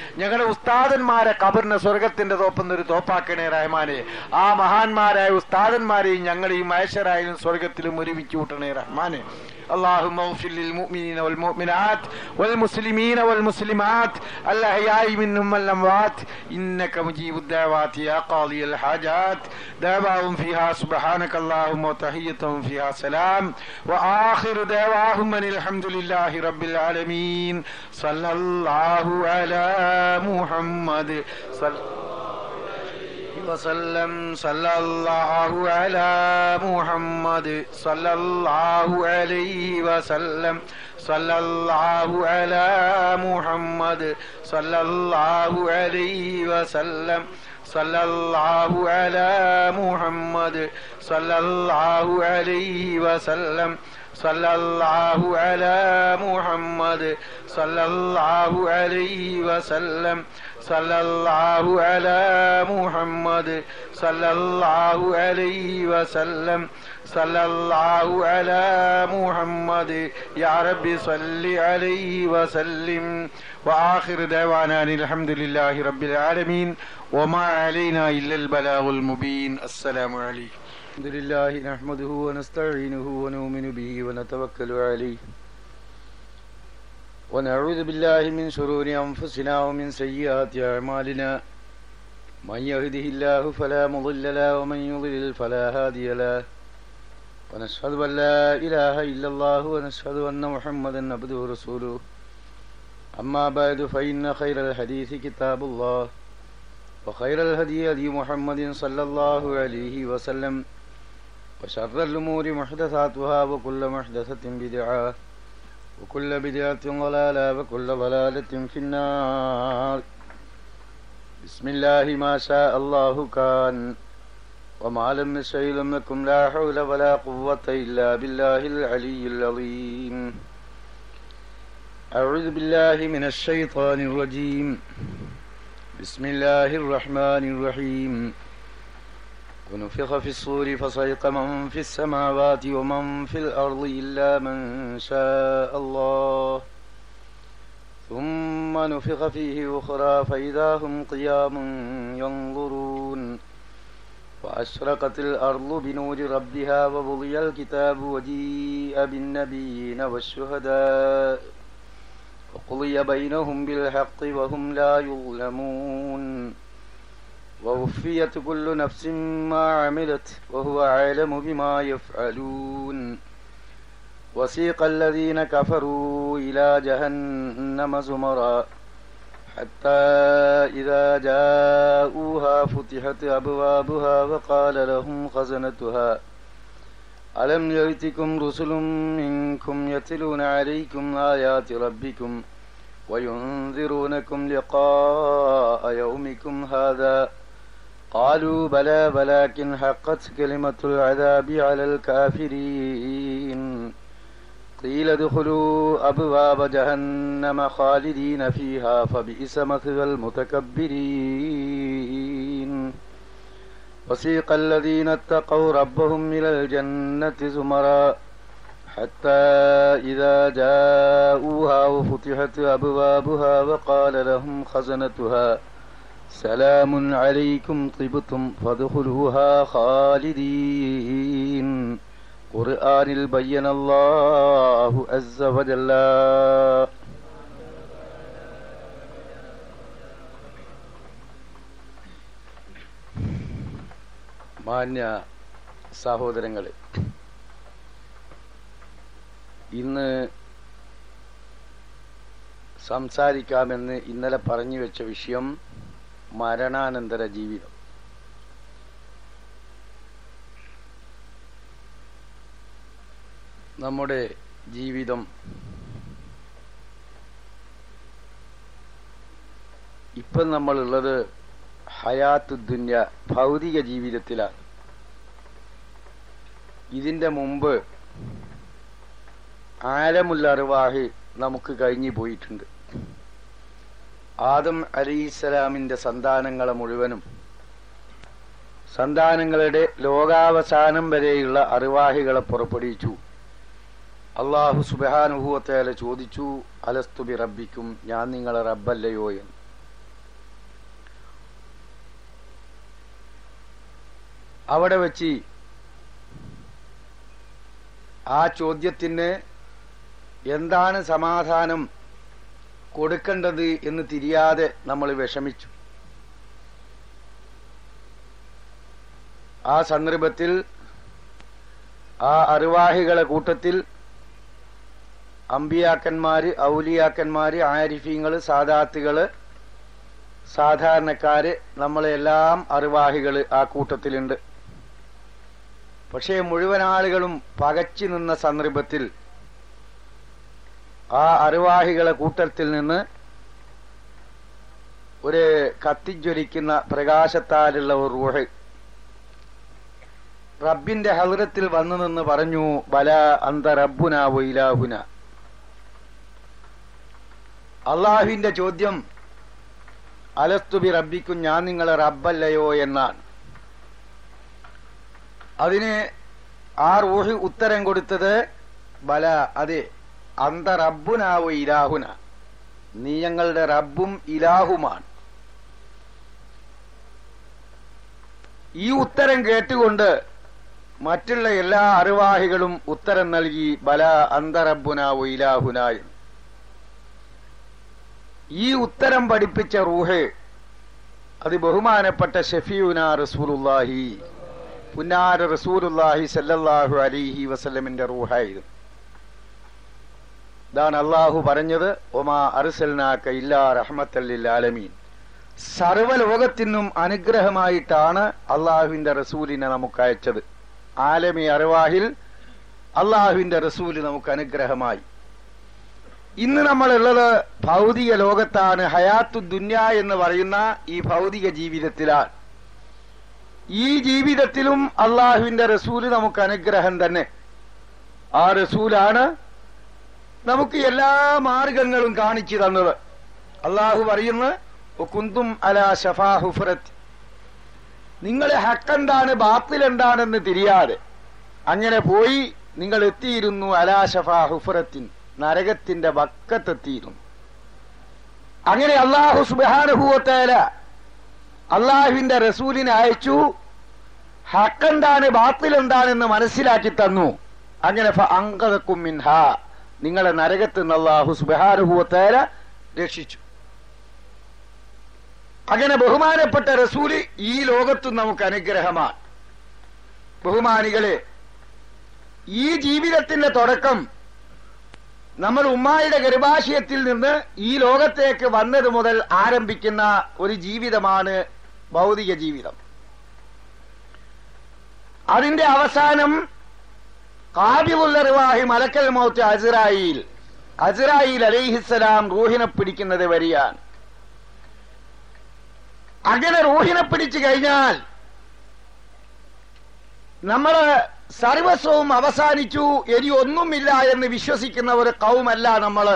ഞങ്ങളുടെ ഉസ്താദന്മാരെ കബറിനെ സ്വർഗത്തിന്റെ തോപ്പുന്ന ഒരു തോപ്പാക്കണേ റഹ്മാനെ ആ മഹാന്മാരായ ഉസ്താദന്മാരെയും ഞങ്ങളെയും മഹേശ്വരായാലും സ്വർഗത്തിലും ഒരുമിച്ച് കൂട്ടണേ റഹ്മാനെ اللهم اغفر للمؤمنين والمؤمنات والمسلمين والمسلمات الأحياء منهم والأموات إنك مجيب الدعوات يا قاضي الحاجات دعواهم فيها سبحانك اللهم وتحيتهم فيها سلام وآخر دعواهم أن الحمد لله رب العالمين صلى الله على محمد صلى وسلم صلى الله على محمد صلى الله عليه وسلم صلى الله على محمد صلى الله عليه وسلم صلى الله على محمد صلى الله عليه وسلم صلى الله على محمد صلى الله عليه وسلم صلى الله على محمد صلى الله عليه وسلم صلى الله على محمد يا رب صل عليه وسلم وآخر دعوانا أن الحمد لله رب العالمين وما علينا إلا البلاغ المبين السلام عليكم الحمد لله نحمده ونستعينه ونؤمن به ونتوكل عليه ونعوذ بالله من شرور أنفسنا ومن سيئات أعمالنا من يهده الله فلا مضل له ومن يضلل فلا هادي له ونشهد أن لا إله إلا الله ونشهد أن محمدا عبده ورسوله أما بعد فإن خير الحديث كتاب الله وخير الهدي هدي محمد صلى الله عليه وسلم وشر الأمور محدثاتها وكل محدثة بدعة وكل بدعة ضلالة وكل ضلالة في النار بسم الله ما شاء الله كان وما لم يشأ لم يكن لا حول ولا قوة إلا بالله العلي العظيم أعوذ بالله من الشيطان الرجيم بسم الله الرحمن الرحيم ونفخ في الصور فصيق من في السماوات ومن في الأرض إلا من شاء الله ثم نفخ فيه أخرى فإذا هم قيام ينظرون وأشرقت الأرض بنور ربها وبضي الكتاب وجيء بالنبيين والشهداء وقضي بينهم بالحق وهم لا يظلمون ووفيت كل نفس ما عملت وهو عالم بما يفعلون وسيق الذين كفروا إلى جهنم زمرا حتى إذا جاءوها فتحت أبوابها وقال لهم خزنتها ألم يأتكم رسل منكم يتلون عليكم آيات ربكم وينذرونكم لقاء يومكم هذا قالوا بلى ولكن حقت كلمة العذاب على الكافرين قيل ادخلوا أبواب جهنم خالدين فيها فبئس مثوى المتكبرين وسيق الذين اتقوا ربهم إلى الجنة زمرا حتى إذا جاءوها وفتحت أبوابها وقال لهم خزنتها سلام عليكم طبتم فادخلوها خالدين قرآن بين الله عز وجل മാന്യ സഹോദരങ്ങളെ ഇന്ന് സംസാരിക്കാമെന്ന് ഇന്നലെ പറഞ്ഞു വെച്ച വിഷയം മരണാനന്തര ജീവിതം നമ്മുടെ ജീവിതം ഇപ്പം നമ്മളുള്ളത് ഹയാത്ത് ദുന്യ ഭൗതിക ജീവിതത്തിലാണ് ഇതിന്റെ മുമ്പ് ആലമുല്ല അറിവാഹ് നമുക്ക് കഴിഞ്ഞു പോയിട്ടുണ്ട് ആദം അലൈഹിസ്സലാമിന്റെ സന്താനങ്ങളെ മുഴുവനും സന്താനങ്ങളുടെ ലോകാവസാനം വരെയുള്ള അറിവാഹികളെ പുറപ്പെടുവിച്ചു അള്ളാഹു സുബാനുഭൂവത്തേല ചോദിച്ചു അലസ്തുബി റബ്ബിക്കും ഞാൻ നിങ്ങളെ റബ്ബല്ലയോ എന്ന് അവിടെ വെച്ച് ആ ചോദ്യത്തിന് എന്താണ് സമാധാനം കൊടുക്കേണ്ടത് എന്ന് തിരിയാതെ നമ്മൾ വിഷമിച്ചു ആ സന്ദർഭത്തിൽ ആ അറിവാഹികളെ കൂട്ടത്തിൽ അമ്പിയാക്കന്മാര് ഔലിയാക്കന്മാര് ആരിഫീങ്ങള് സാദാത്തുകള് സാധാരണക്കാര് നമ്മളെല്ലാം അറിവാഹികള് ആ കൂട്ടത്തിലുണ്ട് പക്ഷേ മുഴുവൻ ആളുകളും പകച്ചു നിന്ന സന്ദർഭത്തിൽ ആ അറിവാഹികളെ കൂട്ടത്തിൽ നിന്ന് ഒരു കത്തിജ്വലിക്കുന്ന പ്രകാശത്താലുള്ള ഒരു റൂഹ് റബ്ബിന്റെ ഹലറത്തിൽ വന്നു നിന്ന് പറഞ്ഞു ബല അന്ത റബ്ബുന വൈലാഹുന അള്ളാഹുവിന്റെ ചോദ്യം അലസ്തുബി റബ്ബിക്കും ഞാൻ നിങ്ങളെ റബ്ബല്ലയോ എന്നാണ് അതിന് ആ റൂഹ് ഉത്തരം കൊടുത്തത് ബല അതെ അന്ത റബ്ബുനാവോ ഇലാഹുന നീ ഞങ്ങളുടെ റബ്ബും ഇലാഹുമാണ് ഈ ഉത്തരം കേട്ടുകൊണ്ട് മറ്റുള്ള എല്ലാ അറിവാഹികളും ഉത്തരം നൽകി ബല അന്തറബ്ബുനാവോ ഇലാഹുന എന്ന് ഈ ഉത്തരം പഠിപ്പിച്ച റൂഹ് അത് ബഹുമാനപ്പെട്ട ഷഫീഉന റസൂലുല്ലാഹി പുന്നാര റസൂലുല്ലാഹി സല്ലല്ലാഹു അലൈഹി വസല്ലമിന്റെ റൂഹായിരുന്നു ഇതാണ് അള്ളാഹു പറഞ്ഞത് ഒമാ അറുസൽനാക്ക ഇല്ലാ റഹ്മത്തല്ലിൽ ആലമീൻ സർവലോകത്തിനും അനുഗ്രഹമായിട്ടാണ് അള്ളാഹുവിന്റെ റസൂലിനെ നമുക്ക് അയച്ചത് ആലമി അറിവാഹിൽ അള്ളാഹുവിന്റെ റസൂല് നമുക്ക് അനുഗ്രഹമായി ഇന്ന് നമ്മളുള്ളത് ഭൗതിക ലോകത്താണ് ഹയാത്തു ദുന്യ എന്ന് പറയുന്ന ഈ ഭൗതിക ജീവിതത്തിലാണ് ഈ ജീവിതത്തിലും അള്ളാഹുവിന്റെ റസൂല് നമുക്ക് അനുഗ്രഹം തന്നെ ആ റസൂലാണ് നമുക്ക് എല്ലാ മാർഗങ്ങളും കാണിച്ചു തന്നത് അള്ളാഹു പറയുന്നു കുന്തും അല ഷഫാ ഹുഫറത്ത് നിങ്ങളെ ഹക്കെന്താണ് ബാത്തിൽ എന്താണെന്ന് തിരിയാതെ അങ്ങനെ പോയി നിങ്ങൾ എത്തിയിരുന്നു അലാ ഷഫാ ഹുഫറത്തിൻ നരകത്തിന്റെ വക്കത്തെത്തിയിരുന്നു അങ്ങനെ അള്ളാഹു സുബാനുഭൂവത്തേല അള്ളാഹുവിന്റെ റസൂലിനെ അയച്ചു ഹക്കെന്താണ് ബാത്തിൽ എന്താണെന്ന് മനസ്സിലാക്കി തന്നു അങ്ങനെ അങ്കതക്കും മിൻഹ നിങ്ങളെ നരകത്ത് നിന്ന് അള്ളാഹു സുബാനുഭൂവത്തേല രക്ഷിച്ചു അങ്ങനെ ബഹുമാനപ്പെട്ട റസൂല് ഈ ലോകത്തും നമുക്ക് അനുഗ്രഹമാണ് ബഹുമാനികളെ ഈ ജീവിതത്തിന്റെ തുടക്കം നമ്മൾ ഉമ്മായുടെ ഗർഭാശയത്തിൽ നിന്ന് ഈ ലോകത്തേക്ക് വന്നത് മുതൽ ആരംഭിക്കുന്ന ഒരു ജീവിതമാണ് ഭൗതിക ജീവിതം അതിന്റെ അവസാനം കാബിവുല്ലറിവാഹി മലക്കൽ മൗത്ത് അസിറായിൽ അസിറായിൽ അലൈഹിസ്സലാം റൂഹിനെ പിടിക്കുന്നത് വരികയാണ് അങ്ങനെ റൂഹിനെ പിടിച്ചു കഴിഞ്ഞാൽ നമ്മള് സർവസ്വവും അവസാനിച്ചു ഇനി ഒന്നുമില്ല എന്ന് വിശ്വസിക്കുന്ന ഒരു കൗമല്ല നമ്മള്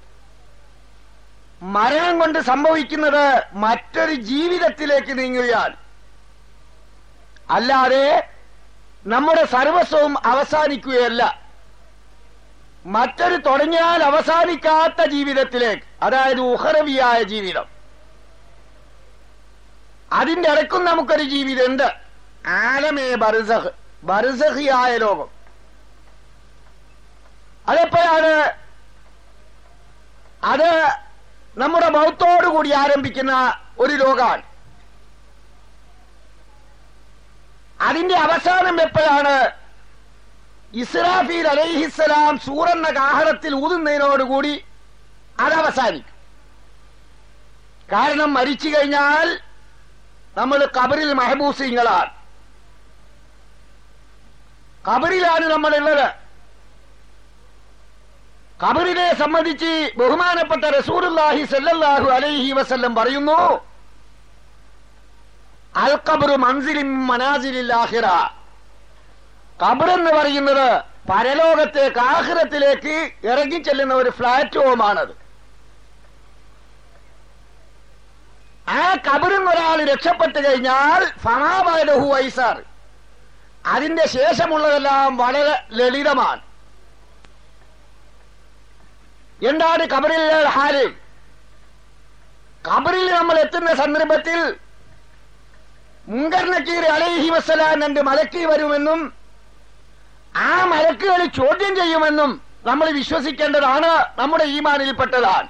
മരണം കൊണ്ട് സംഭവിക്കുന്നത് മറ്റൊരു ജീവിതത്തിലേക്ക് നീങ്ങുകയാണ് അല്ലാതെ നമ്മുടെ സർവസ്വവും അവസാനിക്കുകയല്ല മറ്റൊരു തുടങ്ങിയാൽ അവസാനിക്കാത്ത ജീവിതത്തിലേക്ക് അതായത് ഉഹറവിയായ ജീവിതം അതിന്റെ ഇടയ്ക്കും നമുക്കൊരു ജീവിതമുണ്ട് ആലമേ ബർസഹ് ബർസഹിയായ ലോകം അതെപ്പോഴാണ് അത് നമ്മുടെ മൗത്തോടുകൂടി ആരംഭിക്കുന്ന ഒരു ലോകമാണ് അതിന്റെ അവസാനം എപ്പോഴാണ് ഇസ്രാഫീൽ അലൈഹിസ്സലാം സൂറന്ന കാഹളത്തിൽ ഊതുന്നതിനോടുകൂടി അത് അവസാനിക്കും കാരണം മരിച്ചു കഴിഞ്ഞാൽ നമ്മൾ കബറിൽ മഹബൂസിങ്ങളാണ് കബറിലാണ് നമ്മളുള്ളത് കബറിനെ സംബന്ധിച്ച് ബഹുമാനപ്പെട്ട റസൂലുല്ലാഹി സല്ലല്ലാഹു അലൈഹി വസല്ലം പറയുന്നു അൽ കബറു മൻസിലിൻ മനാസിലിൽ ആഹിറ കബർ എന്ന് പറയുന്നത് പരലോകത്തേക്ക് ആഹിറത്തിലേക്ക് ഇറങ്ങിച്ചെല്ലുന്ന ഒരു പ്ലാറ്റ്ഫോമാണത് ആ കബറിൽ നിന്ന് ഒരാൾ രക്ഷപ്പെട്ടു കഴിഞ്ഞാൽ ഫമാബാലഹു ഐസാർ അതിന്റെ ശേഷമുള്ളതെല്ലാം വളരെ ലളിതമാണ് എന്താണ് കബറിൽ ഹാല് കബറിൽ നമ്മൾ എത്തുന്ന സന്ദർഭത്തിൽ മുങ്കർ നക്കീർ അലൈഹി വസ്സലാം രണ്ട് മലക്ക് വരുമെന്നും ആ മലക്കുകൾ ചോദ്യം ചെയ്യുമെന്നും നമ്മൾ വിശ്വസിക്കേണ്ടതാണ് നമ്മുടെ ഈമാനിൽപ്പെട്ടതാണ്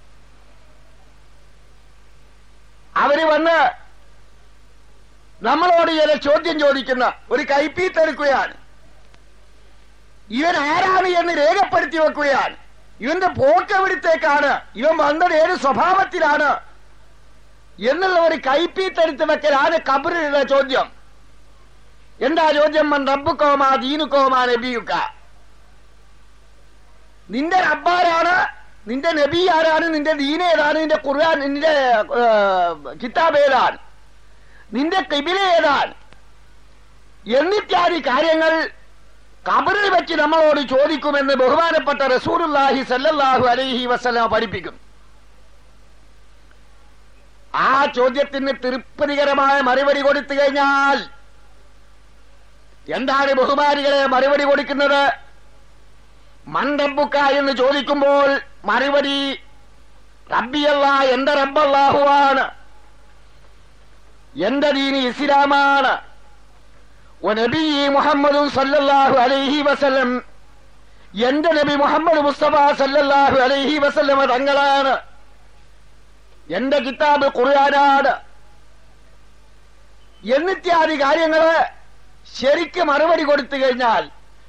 അവര് വന്ന് നമ്മളോട് ചില ചോദ്യം ചോദിക്കുന്ന ഒരു കൈപ്പീത്തെടുക്കുകയാണ് ഇവൻ ആരാണ് എന്ന് രേഖപ്പെടുത്തി വെക്കുകയാണ് ഇവന്റെ പോക്ക് എവിടത്തേക്കാണ് ഇവൻ വന്നത് ഏത് സ്വഭാവത്തിലാണ് എന്നുള്ള ഒരു കൈപ്പീത്തെടുത്ത് വെക്കലാണ് കബറിലുള്ള ചോദ്യം എന്താ ചോദ്യം മൻ റബ്ബുക്കോമാ ദീനുക്കോമാ നബിയുക്ക നിന്റെ റബ്ബാരാണ് നിന്റെ നബി ആരാണ് നിന്റെ ദീൻ ഏതാണ് നിന്റെ ഖുർആൻ നിന്റെ ഏ, കിതാബ് ഏതാണ് നിന്റെ കിബില ഏതാണ് എന്നിത്യാദി കാര്യങ്ങൾ കബറിൽ വെച്ച് നമ്മളോട് ചോദിക്കുമെന്ന് ബഹുമാനപ്പെട്ട റസൂലുല്ലാഹി സല്ലല്ലാഹു അലൈഹി വസല്ലമ പഠിപ്പിക്കും ആ ചോദ്യത്തിന് തൃപ്തികരമായ മറുപടി കൊടുത്തു കഴിഞ്ഞാൽ എന്താണ് ബഹുമാനികളെ മറുപടി കൊടുക്കുന്നത് മണ്ടബുക്ക എന്ന് ചോദിക്കുമ്പോൾ മറുപടി റബ്ബിയല്ല എന്റെ റബ്ബല്ലാഹുവാണ് എന്റെ ദീനി ഇസ്ലാമാണ് നബി മുഹമ്മദും സല്ലല്ലാഹു അലൈഹി വസല്ലം എന്റെ നബി മുഹമ്മദ് മുസ്തഫ സല്ലല്ലാഹു അലൈഹി വസല്ലമ തങ്ങളാണ് എന്റെ കിതാബ് ഖുർആനാണ് എന്നിത്യാദി കാര്യങ്ങള് ശരിക്ക് മറുപടി കൊടുത്തു കഴിഞ്ഞാൽ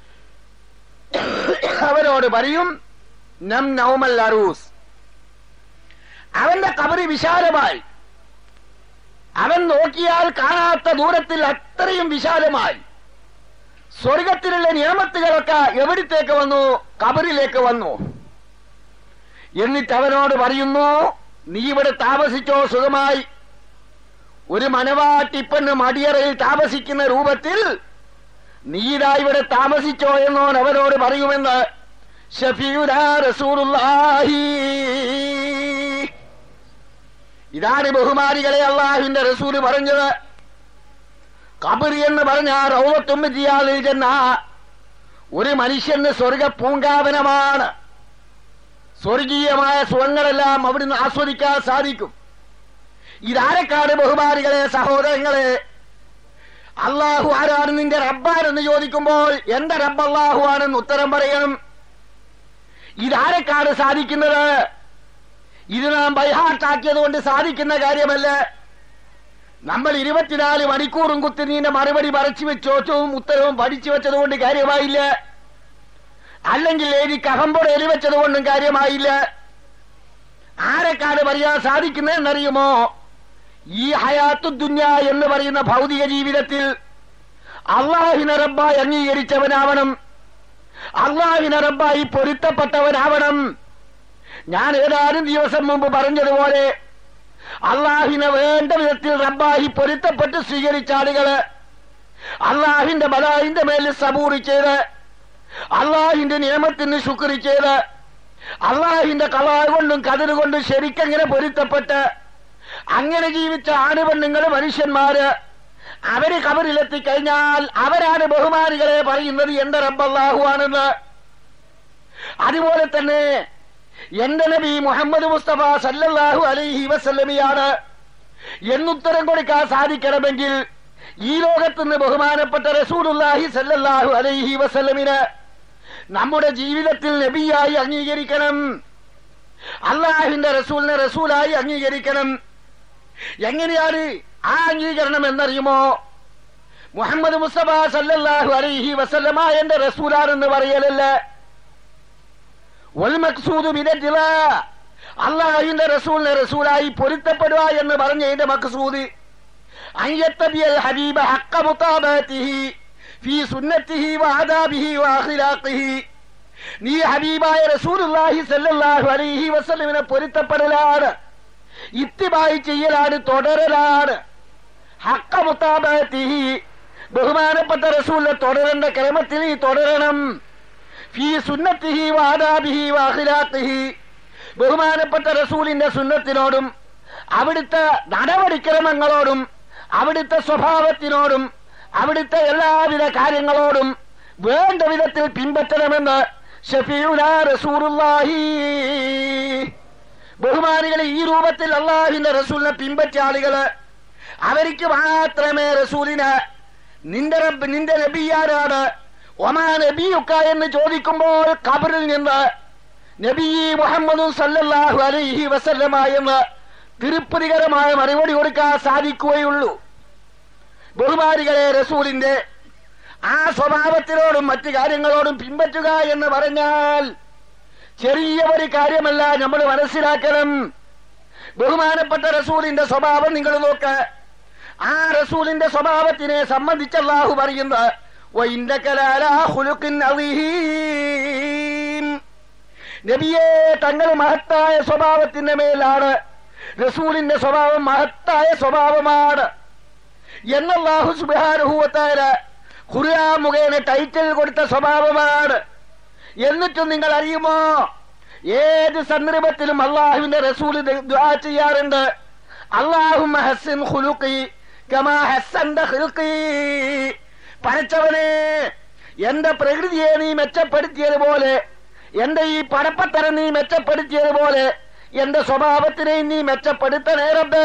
അവരോട് പറയും നം നൗമൽ അറൂസ് അവന്റെ കബറി വിശാലമായി അവൻ നോക്കിയാൽ കാണാത്ത ദൂരത്തിൽ അത്രയും വിശാലമായി സ്വർഗത്തിലുള്ള നിയമത്തുകളൊക്കെ എവിടത്തേക്ക് വന്നു കബറിലേക്ക് വന്നു എന്നിട്ട് അവനോട് പറയുന്നു നീ ഇവിടെ താമസിച്ചോ സുഖമായി ഒരു മനവാട്ടിപ്പെണ്ണ് മടിയറയിൽ താമസിക്കുന്ന രൂപത്തിൽ നീതാ ഇവിടെ താമസിച്ചോ എന്നോൻ അവനോട് പറയുമെന്ന് ഷഫീഉനാ റസൂലുള്ളാഹി ഇതാണ് ബഹുമാനികളെ അള്ളാഹുവിന്റെ റസൂല് പറഞ്ഞത് കബറി എന്ന് പറഞ്ഞ റൗവത്തും ജിയാലിൽ ചെന്ന ഒരു മനുഷ്യന് സ്വർഗ പൂങ്കാവനമാണ് സ്വർഗീയമായ സുഖങ്ങളെല്ലാം അവിടുന്ന് ആസ്വദിക്കാൻ സാധിക്കും ഇതാരക്കാട് ബഹുമാനികളെ സഹോദരങ്ങളെ അള്ളാഹു ആരാണ് നിന്റെ റബ്ബാരെന്ന് ചോദിക്കുമ്പോൾ എന്റെ റബ്ബ് അള്ളാഹു ആണെന്ന് ഉത്തരം പറയണം ഇതാരക്കാട് സാധിക്കുന്നത് ഇത് നാം ബൈഹാർട്ടാക്കിയത് കൊണ്ട് സാധിക്കുന്ന കാര്യമല്ല നമ്മൾ ഇരുപത്തിനാല് മണിക്കൂറും കുത്തി നീന്റെ മറുപടി മറച്ചു വെച്ചോറ്റവും ഉത്തരവും പഠിച്ചു വെച്ചത് കൊണ്ട് കാര്യമായില്ല അല്ലെങ്കിൽ എനിക്ക് അഹമ്പോട് എലിവെച്ചത് കൊണ്ടും കാര്യമായില്ല ആരെക്കാട് പറയാൻ സാധിക്കുന്നതെന്നറിയുമോ ഈ ഹയാത്തു ദുന്യ എന്ന് പറയുന്ന ഭൗതിക ജീവിതത്തിൽ അള്ളാഹിനെ റബ്ബായി അംഗീകരിച്ചവനാവണം അള്ളാഹിനെ റബ്ബായി പൊരുത്തപ്പെട്ടവനാവണം ഞാൻ ഏതാനും ദിവസം മുമ്പ് പറഞ്ഞതുപോലെ അള്ളാഹിനെ വേണ്ട വിധത്തിൽ റബ്ബായി പൊരുത്തപ്പെട്ട് സ്വീകരിച്ച ആളുകള് അള്ളാഹിന്റെ ബലാഹിന്റെ മേലിൽ സബൂറി ചെയ്ത് അള്ളാഹിന്റെ നിയമത്തിന് ശുക്രി ചെയ്ത് അള്ളാഹിന്റെ കളാ കൊണ്ടും കതിര് കൊണ്ടും ശരിക്കങ്ങനെ പൊരുത്തപ്പെട്ട് അങ്ങനെ ജീവിച്ച ആണുപെണ്ണുങ്ങൾ മനുഷ്യന്മാര് അവര് കബറിലെത്തി കഴിഞ്ഞാൽ അവരാണ് ബഹുമാനികളെ പറയുന്നത് എന്റെ റബ്ബല്ലാഹു ആണെന്ന് അതുപോലെ തന്നെ എന്റെ നബി മുഹമ്മദ് മുസ്തഫ സല്ലല്ലാഹു അലൈഹി വസല്ലമിയാണ് എന്നുത്തരം കൊടുക്കാൻ സാധിക്കണമെങ്കിൽ ഈ ലോകത്തുനിന്ന് ബഹുമാനപ്പെട്ട റസൂലുല്ലാഹി സല്ലല്ലാഹു അലൈഹി വസല്ലമിന് നമ്മുടെ ജീവിതത്തിൽ നബിയായി അംഗീകരിക്കണം അള്ളാഹിന്റെ റസൂലിനെ റസൂലായി അംഗീകരിക്കണം എങ്ങനെയാണ് ആ അംഗീകരണം എന്നറിയുമോ മുഹമ്മദ് മുസ്തഫ സല്ലല്ലാഹു അലൈഹി വസല്ലമ എന്റെ റസൂലാണെന്ന് പറയലല്ല മക്സൂദ് ബിനജില അള്ളാഹുവിന്റെ റസൂലിനെ റസൂലായി പൊരുത്തപ്പെടുക എന്ന് പറഞ്ഞതിന്റെ മക്സൂദ് അയ്യത്തബിയൽ ഹബീബ ഹക്ക മുത്താബത്തിഹി ഫീ സുന്നത്തിഹി വഅദാബിഹി വഅഖിലാഖിഹി നീ ഹബീബായ റസൂലുള്ളാഹി സല്ലല്ലാഹു അലൈഹി വസല്ലമിനെ പൊരുത്തപ്പെടലാണ് ഇത്തിബായി ചെയ്യലാണ് തുടരലാണ് ഹക്ക മുത്താബത്തിഹി ബഹുമാനപ്പെട്ട റസൂലിനെ തുടരേണ്ട ക്രമത്തിൽ നീ തുടരണം ഫീ സുന്നത്തിഹി വാദാബിഹി വാഹിലാത്തിഹി ബഹുമാനപ്പെട്ട റസൂലിന്റെ സുന്നത്തിനോടും അവിടുത്തെ നടപടിക്രമങ്ങളോടും അവിടുത്തെ സ്വഭാവത്തിനോടും അവിടുത്തെ എല്ലാവിധ കാര്യങ്ങളോടും വേണ്ട വിധത്തിൽ പിൻപറ്റണമെന്ന് ഷഫീഉന റസൂലുള്ളാഹി ബഹുമാനികളെ ഈ രൂപത്തിൽ അള്ളാഹിന്റെ റസൂലിനെ പിൻപറ്റിയ ആളുകള് അവർക്ക് മാത്രമേ റസൂലിന് നിന്റെ റബ്ബ് നിന്റെ നബിയാരാണ് ഒമാ നബിയുക്ക എന്ന് ചോദിക്കുമ്പോൾ ഖബറിൽ നിന്ന് നബി മുഹമ്മദ് സല്ലല്ലാഹു അലൈഹി വസല്ലമ എന്ന് തിരുപ്പതികരമായ മറുപടി കൊടുക്കാൻ സാധിക്കുകയുള്ളൂ ബഹുമാനികളെ റസൂലിന്റെ ആ സ്വഭാവത്തിനോടും മറ്റു കാര്യങ്ങളോടും പിൻപറ്റുക എന്ന് പറഞ്ഞാൽ ചെറിയ ഒരു കാര്യമല്ല നമ്മൾ മനസ്സിലാക്കണം ബഹുമാനപ്പെട്ട റസൂലിന്റെ സ്വഭാവം നിങ്ങൾ നോക്ക് ആ റസൂലിന്റെ സ്വഭാവത്തിനെ സംബന്ധിച്ച് അല്ലാഹു പറയുന്നത് "വഇന്നക ലഅലാ ഖുലുഖിൻ അളീം." നബിയെ തങ്ങൾ മഹത്തായ സ്വഭാവത്തിന്റെ മേലാണ് റസൂലിന്റെ സ്വഭാവം മഹത്തായ സ്വഭാവമാണ് എന്നല്ലാഹു സുബാനുഭൂവത്തായ ഖുർആൻ മുഖേന ടൈറ്റിൽ കൊടുത്ത സ്വഭാവമാണ് എന്നിട്ടും നിങ്ങൾ അറിയുമോ ഏത് സന്ദർഭത്തിലും അള്ളാഹുവിന്റെ റസൂല് ദുആ ചെയ്യാറുണ്ട് അള്ളാഹുമ്മ ഹസ്സിൻ ഖുലുഖി കമാ ഹസ്സൻത ഖുൽഖി പടച്ചവനെ എന്റെ പ്രകൃതിയെ നീ മെച്ചപ്പെടുത്തിയതുപോലെ എന്റെ ഈ പടപ്പത്തരം നീ മെച്ചപ്പെടുത്തിയതുപോലെ എന്റെ സ്വഭാവത്തിനെ നീ മെച്ചപ്പെടുത്തണേ റബ്ബേ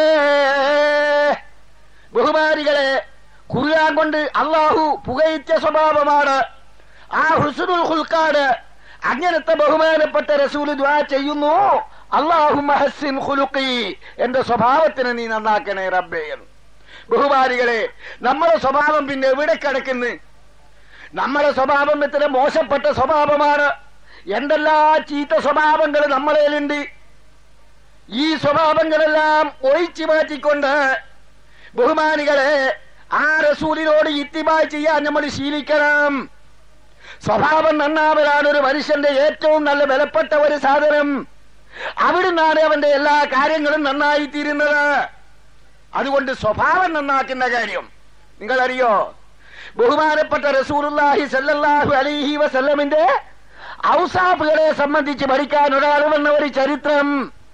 ബഹുമാനികളെ ഖുർആൻ കൊണ്ട് അള്ളാഹു പുകയിച്ച സ്വഭാവമാണ് ആ ഹുസ്നുൽ ഹുൽക്കാട് അങ്ങനത്തെ ബഹുമാനപ്പെട്ട റസൂൽ ദ്വാ ചെയ്യുന്നു അള്ളാഹു മഹസിൻ ഖുലുഖി എന്റെ സ്വഭാവത്തിനെ നീ നന്നാക്കണേ റബ്ബേ എന്ന് ബഹുമാനികളെ നമ്മുടെ സ്വഭാവം പിന്നെ എവിടെ കിടക്കുന്നു നമ്മുടെ സ്വഭാവം ഇത്ര മോശപ്പെട്ട സ്വഭാവമാണ് എന്തെല്ലാ ചീത്ത സ്വഭാവങ്ങൾ നമ്മളേലുണ്ട് ഈ സ്വഭാവങ്ങളെല്ലാം ഒഴിച്ചു മാറ്റിക്കൊണ്ട് ബഹുമാനികളെ ആ റസൂലിനോട് ഇത്തിബാ ചെയ്യാൻ നമ്മൾ ശീലിക്കണം സ്വഭാവം നന്നാവലാണ് ഒരു മനുഷ്യന്റെ ഏറ്റവും നല്ല വിലപ്പെട്ട ഒരു സാധനം അവിടുന്നാണ് അവന്റെ എല്ലാ കാര്യങ്ങളും നന്നായി തീരുന്നത് അതുകൊണ്ട് സ്വഭാവം നന്നാക്കുന്ന കാര്യം നിങ്ങളറിയോ ബഹുമാനപ്പെട്ട റസൂലുള്ളാഹി സല്ലല്ലാഹു അലൈഹി വസല്ലമിന്റെ ഔസാഫുകളെ സംബന്ധിച്ച് പഠിക്കാൻ ഒരാൾ വന്ന ഒരു ചരിത്രം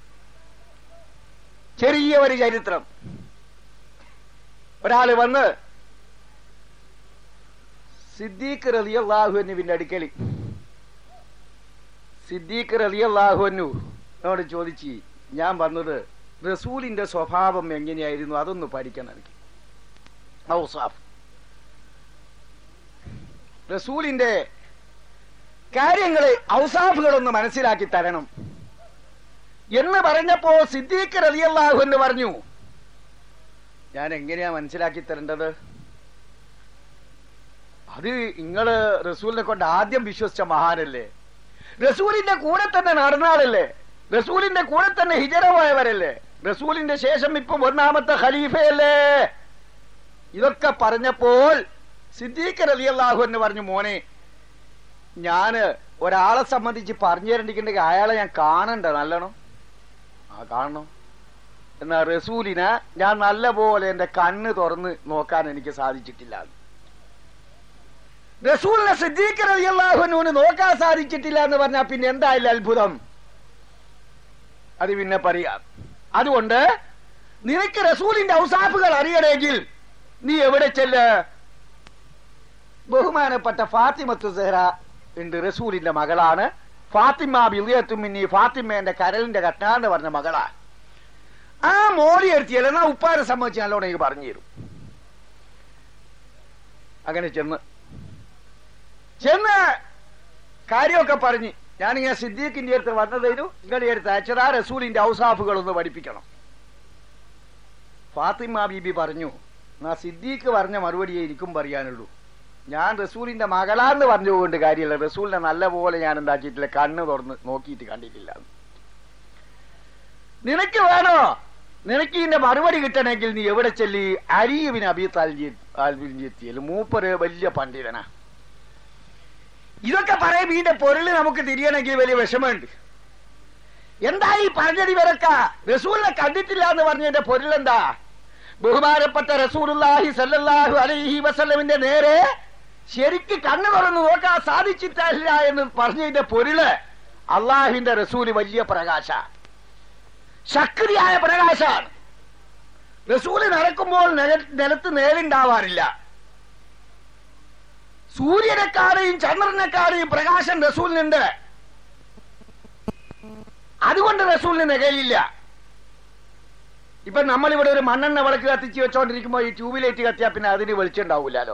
ചെറിയ ഒരു ചരിത്രം ഒരാള് വന്ന് സിദ്ദീഖ് റളിയല്ലാഹുവിന്റെ അടുക്കൽ സിദ്ദീഖ് റളിയല്ലാഹുവിനു എന്നോട് ചോദിച്ചു ഞാൻ വന്നത് റസൂലിന്റെ സ്വഭാവം എങ്ങനെയായിരുന്നു അതൊന്ന് പഠിക്കണം എനിക്ക് ഔസാഫ് റസൂലിന്റെ കാര്യങ്ങള് ഔസാഫുകളൊന്ന് മനസ്സിലാക്കി തരണം എന്ന് പറഞ്ഞപ്പോ സിദ്ദീഖ് റളിയല്ലാഹു എന്ന് പറഞ്ഞു ഞാൻ എങ്ങനെയാ മനസ്സിലാക്കി തരേണ്ടത് അത് നിങ്ങള് റസൂലിനെ കൊണ്ട് ആദ്യം വിശ്വസിച്ച മഹാനല്ലേ റസൂലിന്റെ കൂടെ തന്നെ നടന്നാളല്ലേ റസൂലിന്റെ കൂടെ തന്നെ ഹിജറ പോയവരല്ലേ റസൂലിന്റെ ശേഷം ഇപ്പൊ ഒന്നാമത്തെ ഖലീഫയല്ലേ ഇതൊക്കെ പറഞ്ഞപ്പോൾ സിദ്ദീഖ് റലി അള്ളാഹു എന്ന് പറഞ്ഞു മോനെ ഞാന് ഒരാളെ സംബന്ധിച്ച് പറഞ്ഞു തരണ്ടിട്ടുണ്ടെങ്കിൽ അയാളെ ഞാൻ കാണണ്ട നല്ലോണം ആ കാണണം എന്നാ റസൂലിനെ ഞാൻ നല്ല പോലെ എന്റെ കണ്ണ് തുറന്ന് നോക്കാൻ എനിക്ക് സാധിച്ചിട്ടില്ല റസൂലിനെ സിദ്ദീഖ് റലി അള്ളാഹുവിന് നോക്കാൻ സാധിച്ചിട്ടില്ല എന്ന് പറഞ്ഞാൽ പിന്നെ എന്തായാലും അത്ഭുതം അത് പിന്നെ പറയാം അതുകൊണ്ട് നിനക്ക് റസൂലിന്റെ ഔസാഫുകൾ അറിയണമെങ്കിൽ നീ എവിടെ ചെല്ല് ബഹുമാനപ്പെട്ട ഫാത്തിമത്തു സെഹ്റ ഉണ്ട് റസൂലിന്റെ മകളാണ് ഫാത്തിമ ബിളിയത്തുമിന്നി ഫാത്തിമേന്റെ കരലിന്റെ കട്ട എന്ന് പറഞ്ഞ മകളാ ആ മോളി എടുത്തിയല്ല എന്നാ ഉപ്പാരെ സംബന്ധിച്ച് നല്ലോണം എനിക്ക് പറഞ്ഞു തരും അങ്ങനെ ചെന്ന് ചെന്ന് കാര്യമൊക്കെ പറഞ്ഞ് ഞാനിങ്ങനെ സിദ്ദീഖിന്റെ അടുത്ത് വന്നതേനു നിങ്ങളുടെ അടുത്ത് അയച്ചതാ റസൂലിന്റെ ഔസാഫുകൾ ഒന്ന് പഠിപ്പിക്കണം ഫാത്തിമ ബീബി പറഞ്ഞു എന്നാ സിദ്ദീഖ് പറഞ്ഞ മറുപടിയെ എനിക്കും പറയാനുള്ളൂ ഞാൻ റസൂലിന്റെ മകളാന്ന് പറഞ്ഞുകൊണ്ട് കാര്യമില്ല റസൂലിനെ നല്ല പോലെ ഞാൻ എന്താക്കിയിട്ടില്ല കണ്ണ് തുറന്ന് നോക്കിയിട്ട് കണ്ടിട്ടില്ല നിനക്ക് വേണോ നിനക്ക് ഇതിന്റെ മറുപടി കിട്ടണമെങ്കിൽ നീ എവിടെ ചെല്ലി അരിയുവിന് അബി താൽജിയെത്തിയല്ലോ മൂപ്പര് വലിയ പണ്ഡിതനാ ഇതൊക്കെ പറയുമ്പോ ഇതിന്റെ പൊരുള് നമുക്ക് തിരിയണമെങ്കിൽ വലിയ വിഷമമുണ്ട് എന്താ ഈ പറഞ്ഞത് ഇവരൊക്ക റസൂലിനെ കണ്ടിട്ടില്ല എന്ന് പറഞ്ഞതിന്റെ പൊരുളെന്താ ബഹുമാനപ്പെട്ട റസൂലുള്ളാഹി സല്ലല്ലാഹു അലൈഹി വസല്ലമിന്റെ നേരെ ശരിക്ക് കണ്ണു തുറന്ന് നോക്കാൻ സാധിച്ചിട്ടില്ല എന്ന് പറഞ്ഞതിന്റെ പൊരുള് അള്ളാഹിന്റെ റസൂല് വലിയ പ്രകാശ ശക്തിയായ പ്രകാശാണ് റസൂല് നടക്കുമ്പോൾ നില- നിലത്ത് നേരുണ്ടാവാറില്ല സൂര്യനെക്കാരെയും ചന്ദ്രനെക്കാരെയും പ്രകാശം റസൂലിനുണ്ട് അതുകൊണ്ട് റസൂലിന് നികയില്ല ഇപ്പൊ നമ്മളിവിടെ ഒരു മണ്ണെണ്ണ വിളക്ക് കത്തിച്ച് വെച്ചോണ്ടിരിക്കുമ്പോ ഈ ട്യൂബിലേറ്റ് കത്തിയാ പിന്നെ അതിന് വെളിച്ചുണ്ടാവൂലോ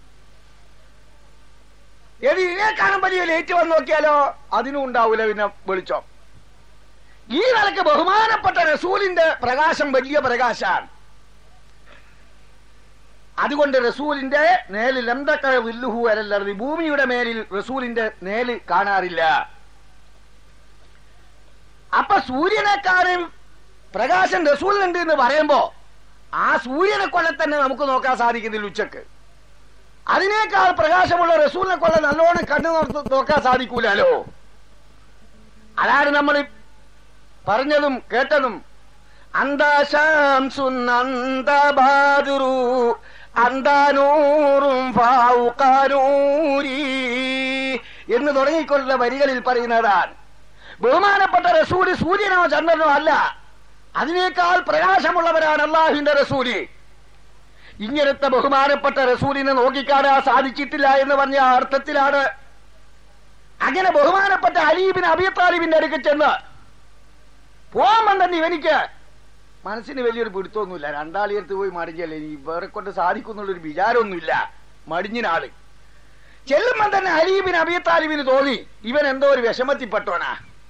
ഏത് ഇതിനേക്കാളും വലിയ ലേറ്റ് വന്ന് നോക്കിയാലോ അതിനും ഉണ്ടാവൂല പിന്നെ വെളിച്ചം ഈ നിലക്ക് ബഹുമാനപ്പെട്ട റസൂലിന്റെ പ്രകാശം വലിയ പ്രകാശാണ് അതുകൊണ്ട് റസൂലിന്റെ നേലിൽ എന്തൊക്കെ വില്ലുഹു അല്ലത് ഭൂമിയുടെ മേലിൽ റസൂലിന്റെ നേല് കാണാറില്ല അപ്പൊ സൂര്യനെക്കാളും പ്രകാശം റസൂലിനുണ്ട് എന്ന് പറയുമ്പോ ആ സൂര്യനെ കൊല്ല തന്നെ നമുക്ക് നോക്കാൻ സാധിക്കുന്നില്ല ഉച്ചക്ക് അതിനേക്കാൾ പ്രകാശമുള്ള റസൂലിനെ കൊല്ല നല്ലോണം കണ്ണു നോർത്ത് നോക്കാൻ സാധിക്കൂലോ അതാണ് നമ്മൾ പറഞ്ഞതും കേട്ടതും അന്താശാംസുൻ അന്തബാദുരു അന്താനൂറും ഫൗഖനൂരി എന്ന് തുടങ്ങിക്കൊണ്ടുള്ള വരികളിൽ പറയുന്നതാണ് ബഹുമാനപ്പെട്ട റസൂല് സൂര്യനോ ചന്ദ്രനോ അല്ല അതിനേക്കാൾ പ്രകാശമുള്ളവരാണ് അള്ളാഹുവിന്റെ റസൂല് ഇങ്ങനത്തെ ബഹുമാനപ്പെട്ട റസൂലിനെ നോക്കിക്കാണാൻ സാധിച്ചിട്ടില്ല എന്ന് പറഞ്ഞ ആ അർത്ഥത്തിലാണ് അങ്ങനെ ബഹുമാനപ്പെട്ട അലീബിൻ അബിയത്താലിബിന്റെ അടുക്കൽ ചെന്ന് പോകാൻ തന്നെ ഇവനിക്ക് മനസ്സിന് വലിയൊരു പിടുത്തമൊന്നുമില്ല രണ്ടാളിയടുത്ത് പോയി മടിഞ്ഞല്ലേ ഇനി വേറെ കൊണ്ട് സാധിക്കുന്നുള്ളൊരു വിചാരമൊന്നുമില്ല മടിഞ്ഞിനാള് ചെല്ലുമ്പം തന്നെ അലീബിൻ അബിയത്താലിബിന് തോന്നി ഇവൻ എന്തോ ഒരു വിഷമത്തിപ്പെട്ടോനാ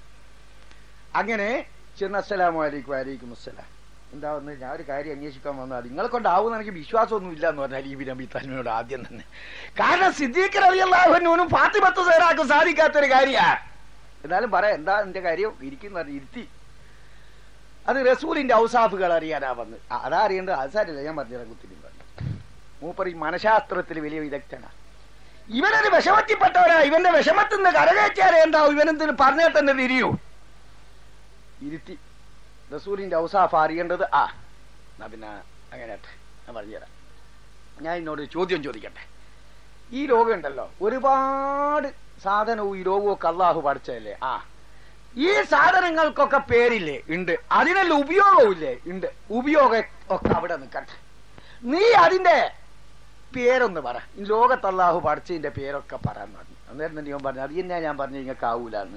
അങ്ങനെ ചെന്ന് അസ്സലാമു അലൈക്കും വലൈക്കും അസ്സലാം എന്താ വന്ന് ഞാൻ ഒരു കാര്യം അന്വേഷിക്കാൻ വന്നു അത് നിങ്ങളെ കൊണ്ടാവുന്ന എനിക്ക് വിശ്വാസമൊന്നും ഇല്ല എന്ന് പറഞ്ഞ അലീബിൻ അബി താലിമിനോട് ആദ്യം തന്നെ കാരണം സിദ്ദീഖ് റലി അള്ളാഹുനും ഫാത്തിമത്ത് സേറാക്കും സാധിക്കാത്തൊരു കാര്യമാണ് എന്നാലും പറയാം എന്താ എന്റെ കാര്യം ഇരിക്കുന്ന ഇരുത്തി അത് റസൂലിന്റെ ഔസാഫുകൾ അറിയാനാ വന്ന് ആ, അതാ അറിയേണ്ടത് അത് സാരില്ല ഞാൻ പറഞ്ഞുതരാം കുത്തിരി മൂപ്പർ ഈ മനഃശാസ്ത്രത്തിൽ വലിയ വിദഗ്ധനാണ് ഇവനൊരു വിഷമത്തിപ്പെട്ടവരാ ഇവന്റെ വിഷമത്തിൽ നിന്ന് കരകയറ്റാലേ എന്താവും ഇവനെന്തിന് പറഞ്ഞാൽ തന്നെ തിരിയൂ ഇരുത്തി റസൂലിന്റെ ഔസാഫ് അറിയേണ്ടത് ആ എന്നാ പിന്നെ അങ്ങനെ ഞാൻ പറഞ്ഞുതരാം ഞാൻ എന്നോട് ഒരു ചോദ്യം ചോദിക്കട്ടെ ഈ രോഗം ഉണ്ടല്ലോ ഒരുപാട് സാധനവും ഈ രോഗവും ഒക്കെ അള്ളാഹു പഠിച്ചതല്ലേ ആ ഈ സാധനങ്ങൾക്കൊക്കെ പേരില്ലേ ഉണ്ട് അതിനെല്ലാം ഉപയോഗമില്ലേ ഉണ്ട് ഉപയോഗം ഒക്കെ അവിടെ നിൽക്കട്ടെ നീ അതിന്റെ പേരൊന്ന് പറ ഈ ലോകത്ത് അള്ളാഹു പഠിച്ചതിന്റെ പേരൊക്കെ പറയാൻ പറഞ്ഞു അന്നേരം തന്നെ ഇവൻ പറഞ്ഞു അത് തന്നെ ഞാൻ പറഞ്ഞു നിങ്ങൾക്ക് ആവൂലെന്ന്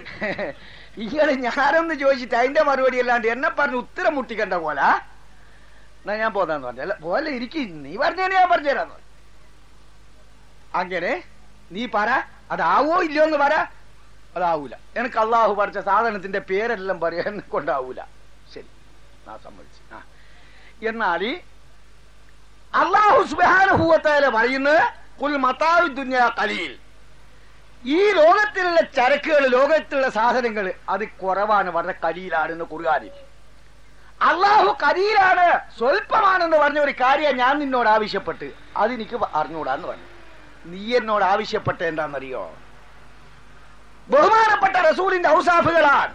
ഇങ്ങനെ ഞാനൊന്ന് ചോദിച്ചിട്ട് അതിന്റെ മറുപടി അല്ലാണ്ട് എന്നെ പറഞ്ഞ് ഉത്തരം മുട്ടിക്കണ്ട പോലെ എന്നാ ഞാൻ പോന്നാന്ന് പറഞ്ഞു അല്ല പോലെ ഇരിക്കും നീ പറഞ്ഞേനെ ഞാൻ പറഞ്ഞുതരാന്ന് പറഞ്ഞു. അങ്ങനെ നീ പറ അതാവോ ഇല്ലയോ എന്ന് പറ അതാവൂല എനിക്ക് അള്ളാഹു പഠിച്ച സാധനത്തിന്റെ പേരെല്ലാം പറയാൻ കൊണ്ടാവൂല ശരി ഞാൻ സമ്മതിച്ചു ആ എന്നാൽ അള്ളാഹു സുബാനുഭൂവത്താല പറയുന്നത് കുൽ മത്താവി ദുന്യ കലിയിൽ ഈ ലോകത്തിലുള്ള ചരക്കുകൾ ലോകത്തിലുള്ള സാധനങ്ങൾ അത് കുറവാണ് വളരെ കലിയിലാണെന്ന് കുറുകാനിൽ അള്ളാഹു കലിയിലാണ് സ്വല്പമാണെന്ന് പറഞ്ഞ ഒരു കാര്യം ഞാൻ നിന്നോട് ആവശ്യപ്പെട്ട് അതെനിക്ക് അറിഞ്ഞൂടാന്ന് പറഞ്ഞു നീ എന്നോട് ആവശ്യപ്പെട്ട എന്താണെന്നറിയോ ബഹുമാനപ്പെട്ട റസൂലിന്റെ ഔസാഫുകളാണ്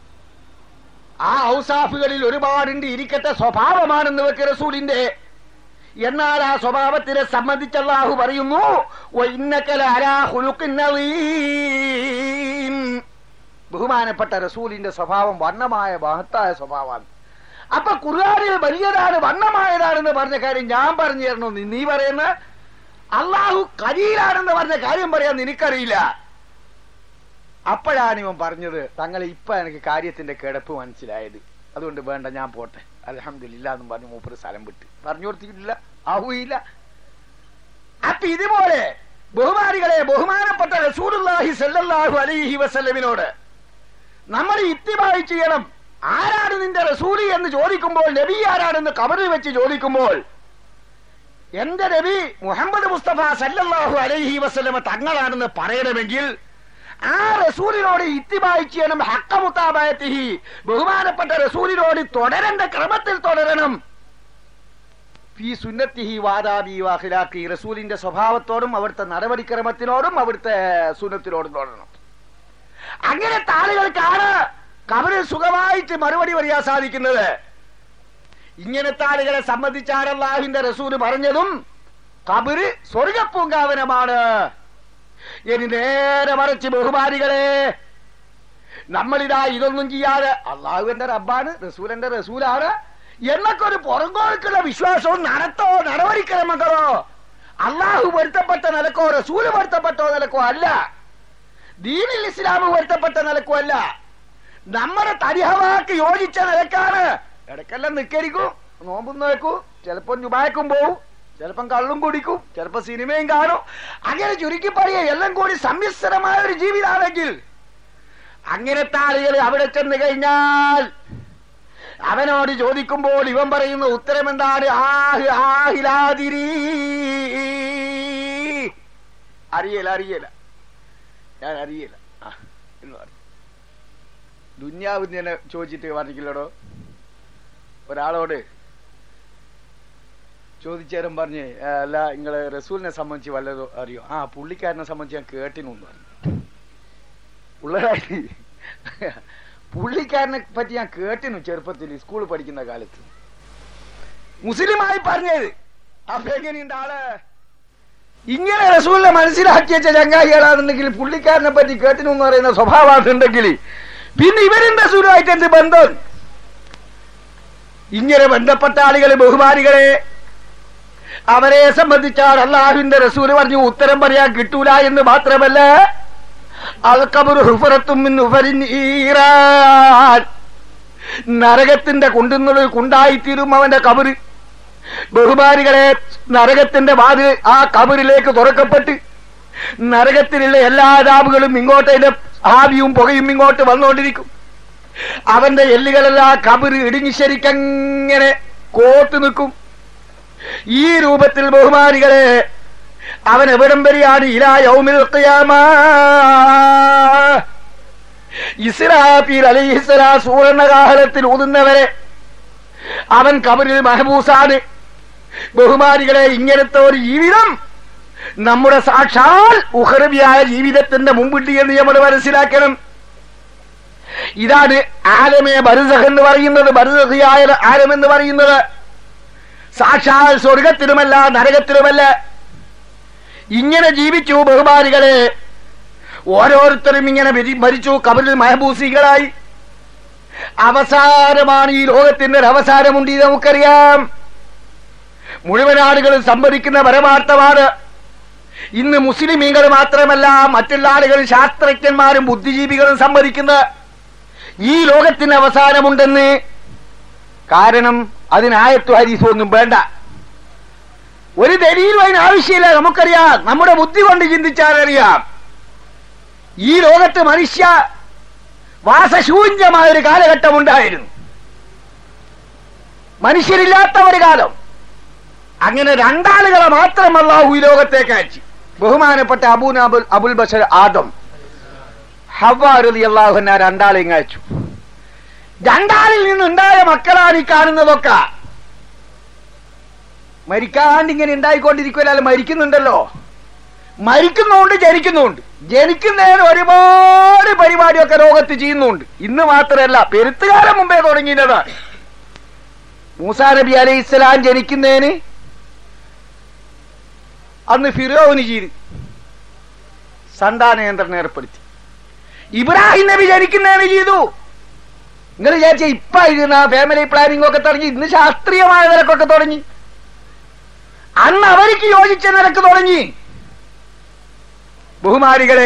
ആ ഔസാഫുകളിൽ ഒരുപാടുണ്ട് ഇരിക്കട്ടെ സ്വഭാവമാണെന്ന് വെക്ക് റസൂലിന്റെ എന്നാൽ ആ സ്വഭാവത്തിനെ സംബന്ധിച്ച് അള്ളാഹു പറയുന്നു "വഇന്നക ലഅലാ ഖുലുഖിൻ അളീം." ബഹുമാനപ്പെട്ട റസൂലിന്റെ സ്വഭാവം വർണ്ണമായ മഹത്തായ സ്വഭാവമാണ് അപ്പൊ ഖുർആനിൽ വലിയതാണ് വർണ്ണമായതാണെന്ന് പറഞ്ഞ കാര്യം ഞാൻ പറഞ്ഞു തരണോ നീ- നീ പറയുന്ന അള്ളാഹു കരീലാണെന്ന് പറഞ്ഞ കാര്യം പറയാൻ നിനക്കറിയില്ല അപ്പോഴാണ് ഇവൻ പറഞ്ഞത് തങ്ങൾ ഇപ്പൊ എനിക്ക് കാര്യത്തിന്റെ കിടപ്പ് മനസ്സിലായത് അതുകൊണ്ട് വേണ്ട ഞാൻ പോട്ടെ അലഹമില്ല എന്നും പറഞ്ഞ് മൂപ്പര് സ്ഥലം വിട്ട് പറഞ്ഞു കൊടുത്തിട്ടില്ല ആവുകയില്ല അപ്പൊ ഇതുപോലെ ബഹുമാനികളെ ബഹുമാനപ്പെട്ട റസൂലുള്ളാഹി സല്ലല്ലാഹു അലൈഹി വസല്ലമിനോട് നമ്മൾ ഇത്തിബായി ചെയ്യണം ആരാണ് നിന്റെ റസൂലി എന്ന് ചോദിക്കുമ്പോൾ നബി ആരാണെന്ന് കബറിൽ വെച്ച് ചോദിക്കുമ്പോൾ എന്റെ നബി മുഹമ്മദ് മുസ്തഫ സല്ലല്ലാഹു അലൈഹി വസല്ലമ തങ്ങളാണെന്ന് പറയണമെങ്കിൽ ആ റസൂലിനോട് ഇത്തിബായി ചെയ്യണം ഹക്കമുത്താബായത്തിഹി ബഹുമാനപ്പെട്ട റസൂലിനോട് തുടരേണ്ട ക്രമത്തിൽ തുടരണം ഫീ സുന്നത്തിഹി വാദാബി വാഹിലാക്കി റസൂലിന്റെ സ്വഭാവത്തോടും അവിടുത്തെ നടപടിക്രമത്തിനോടും അവിടുത്തെ സുന്നത്തിനോടും തുടരണം അങ്ങനത്തെ ആളുകൾക്കാണ് കബറിൽ സുഖമായിട്ട് മറുപടി പറയാൻ സാധിക്കുന്നത് ഇങ്ങനത്തെ ആളുകളെ സംബന്ധിച്ചാണ് അള്ളാഹിന്റെ റസൂല് പറഞ്ഞതും കബറ് സ്വർഗപ്പൂങ്കാവനമാണ് ഇനി നേരെ മറിച്ച് ബഹുമാനികളെ നമ്മളിതാ ഇതൊന്നും ചെയ്യാതെ അള്ളാഹുവിന്റെ റബ്ബാണ് റസൂലിന്റെ റസൂലാണ് എന്നൊക്കെ ഒരു പുറങ്കോൾക്കുള്ള വിശ്വാസവും നടത്തോ നടപടിക്രമങ്ങളോ അള്ളാഹു പൊരുത്തപ്പെട്ട നിലക്കോ റസൂല് പൊരുത്തപ്പെട്ടോ നിലക്കോ അല്ല ദീനിൽ ഇസ്ലാം പൊരുത്തപ്പെട്ട നിലക്കോ അല്ല നമ്മുടെ തരിഹവാക്ക് യോജിച്ച നിലക്കാണ് ഇടയ്ക്കെല്ലാം നിക്കരിക്കും നോമ്പും നോക്കും ചിലപ്പം ജുമാക്കും പോവും ചിലപ്പം കള്ളും കുടിക്കും ചിലപ്പോ സിനിമയും കാണും അങ്ങനെ ചുരുക്കി പറയുക എല്ലാം കൂടി സമ്മിശ്രമായ ഒരു ജീവിതമാണെങ്കിൽ അങ്ങനത്തെ ആളുകൾ അവിടെ ചെന്ന് കഴിഞ്ഞാൽ അവനോട് ചോദിക്കുമ്പോൾ ഇവൻ പറയുന്ന ഉത്തരം എന്താണ് ആഹ് ആഹിലാതിരി അറിയല അറിയല ഞാൻ അറിയല ആ എന്ന് പറയും ദുന്യാവ് തന്നെ ചോദിച്ചിട്ട് പറഞ്ഞില്ലടോ ഒരാളോട് ചോദിച്ചേരം പറഞ്ഞ് "ആ, അല്ല നിങ്ങള് റസൂലിനെ സംബന്ധിച്ച് വല്ലതോ അറിയോ ആ പുള്ളിക്കാരനെ സംബന്ധിച്ച് ഞാൻ കേട്ടിനു എന്ന് പറഞ്ഞു ഉള്ളതായി പുള്ളിക്കാരനെ പറ്റി ഞാൻ കേട്ടിനു ചെറുപ്പത്തിൽ സ്കൂളിൽ പഠിക്കുന്ന കാലത്ത് മുസ്ലിമായി പറഞ്ഞത് അപ്പൊ എങ്ങനെയുണ്ട് ആള് ഇങ്ങനെ റസൂലിനെ മനസ്സിലാക്കി വെച്ച ചങ്ങായികളാണെന്നുണ്ടെങ്കിൽ പുള്ളിക്കാരനെ പറ്റി കേട്ടിനു എന്ന് പറയുന്ന സ്വഭാവമാണെന്നുണ്ടെങ്കിൽ പിന്നെ ഇവരും റസൂലുമായിട്ട് എന്ത് ബന്ധം ഇങ്ങനെ ബന്ധപ്പെട്ട ആളുകളെ ബഹുമാനികളെ അവരെ സംബന്ധിച്ചാൽ അള്ളാഹുവിന്റെ റസൂല് പറഞ്ഞു ഉത്തരം പറയാൻ കിട്ടൂല എന്ന് മാത്രമല്ല അൽക്കബുർ ഹുഫറത്തും മിൻ ഹുഫരിൻ ഈറാൻ. നരകത്തിന്റെ കുണ്ടുന്നത് കുണ്ടായിത്തീരും അവന്റെ കബറ് ബഹുമാനികളെ നരകത്തിന്റെ വാതിൽ ആ കബറിലേക്ക് തുറക്കപ്പെട്ട് നരകത്തിലുള്ള എല്ലാ ദാബുകളും ഇങ്ങോട്ട് അതിന്റെ ആവിയും പുകയും ഇങ്ങോട്ട് വന്നുകൊണ്ടിരിക്കും അവന്റെ എല്ലുകളെല്ലാം കബറ് ഇടുങ്ങി ശരിക്കങ്ങനെ കോത്തു നിൽക്കും ഈ രൂപത്തിൽ ബഹുമാനികളെ അവൻ എവിടം വരെയാണ് ഇലാ യൗമിൽ ഖിയാമ ഇസ്രാഫീൽ അലൈഹിസ്സലാ സൂറണകാഹലത്തിൽ ഊതുന്നവരെ അവൻ കബറിൽ മഹബൂസാണ് ബഹുമാനികളെ ഇങ്ങനത്തെ ഒരു ജീവിതം നമ്മുടെ സാക്ഷാൽ ഉഹറബിയായ ജീവിതത്തിന്റെ മുമ്പിട്ട് എന്ന് നമ്മൾ മനസ്സിലാക്കണം ഇതാണ് ആലമേ ബരുസഹ് എന്ന് പറയുന്നത് ബരുസഹിയായ ആലം എന്ന് പറയുന്നത് സാക്ഷാൽ സ്വർഗത്തിലുമല്ല നരകത്തിലുമല്ല ഇങ്ങനെ ജീവിച്ചു ബഹുമാനികളെ ഓരോരുത്തരും ഇങ്ങനെ മരി- മരിച്ചു കബറിൽ മഹബൂസികളായി അവസാനമാണ് ഈ ലോകത്തിന്റെ ഒരു അവസാനമുണ്ട് ഇത് നമുക്കറിയാം മുഴുവൻ ആളുകളും സമ്മതിക്കുന്ന പരമാർത്ഥമാണ് ഇന്ന് മുസ്ലിമീങ്ങൾ മാത്രമല്ല മറ്റുള്ള ആളുകൾ ശാസ്ത്രജ്ഞന്മാരും ബുദ്ധിജീവികളും സമ്മതിക്കുന്ന ഈ ലോകത്തിന് അവസാനമുണ്ടെന്ന് കാരണം അതിനായത്തു ഹരീസും ഒന്നും വേണ്ട ഒരു ദലീലും അതിന് ആവശ്യമില്ല നമുക്കറിയാം നമ്മുടെ ബുദ്ധി കൊണ്ട് ചിന്തിച്ചാൽ അറിയാം ഈ ലോകത്ത് മനുഷ്യ വാസശൂന്യമായ ഒരു കാലഘട്ടം ഉണ്ടായിരുന്നു മനുഷ്യരില്ലാത്ത ഒരു കാലം അങ്ങനെ രണ്ടാളുകളെ മാത്രം അള്ളാഹു ഈ ലോകത്തേക്ക് അയച്ചു ബഹുമാനപ്പെട്ട അബൂൻ അബുൽ അബുൽ ബഷർ ആദം ഹവാറുതി അള്ളാഹുന രണ്ടാളെയും അയച്ചു രണ്ടാളിൽ നിന്നുണ്ടായ മക്കളാണ് ഈ കാണുന്നതൊക്കെ മരിക്കാണ്ട് ഇങ്ങനെ ഉണ്ടായിക്കൊണ്ടിരിക്കുമല്ലോ മരിക്കുന്നുണ്ടല്ലോ മരിക്കുന്നുണ്ട് ജനിക്കുന്നുണ്ട് ജനിക്കുന്നതിന് ഒരുപാട് പരിപാടിയൊക്കെ ലോകത്ത് ചെയ്യുന്നുണ്ട് ഇന്ന് മാത്രമല്ല പെരുത്തുകാലം മുമ്പേ തുടങ്ങിയത് മൂസാ നബി അലൈഹി ഇസ്ലാം ജനിക്കുന്നതിന് അന്ന് ഫിറോവിന് ചെയ്ത് സന്താന നിയന്ത്രണം ഏർപ്പെടുത്തി ഇബ്രാഹിം നബി ജനിക്കുന്നതിന് ചെയ്തു നിങ്ങൾ വിചാരിച്ച ഇപ്പൊ ഇരുന്ന ഫാമിലി പ്ലാനിംഗ് ഒക്കെ തുടങ്ങി ഇന്ന് ശാസ്ത്രീയമായ നിരക്കൊക്കെ തുടങ്ങി അന്ന് അവർക്ക് യോജിച്ച നിരക്ക് തുടങ്ങി ബഹുമാനികളെ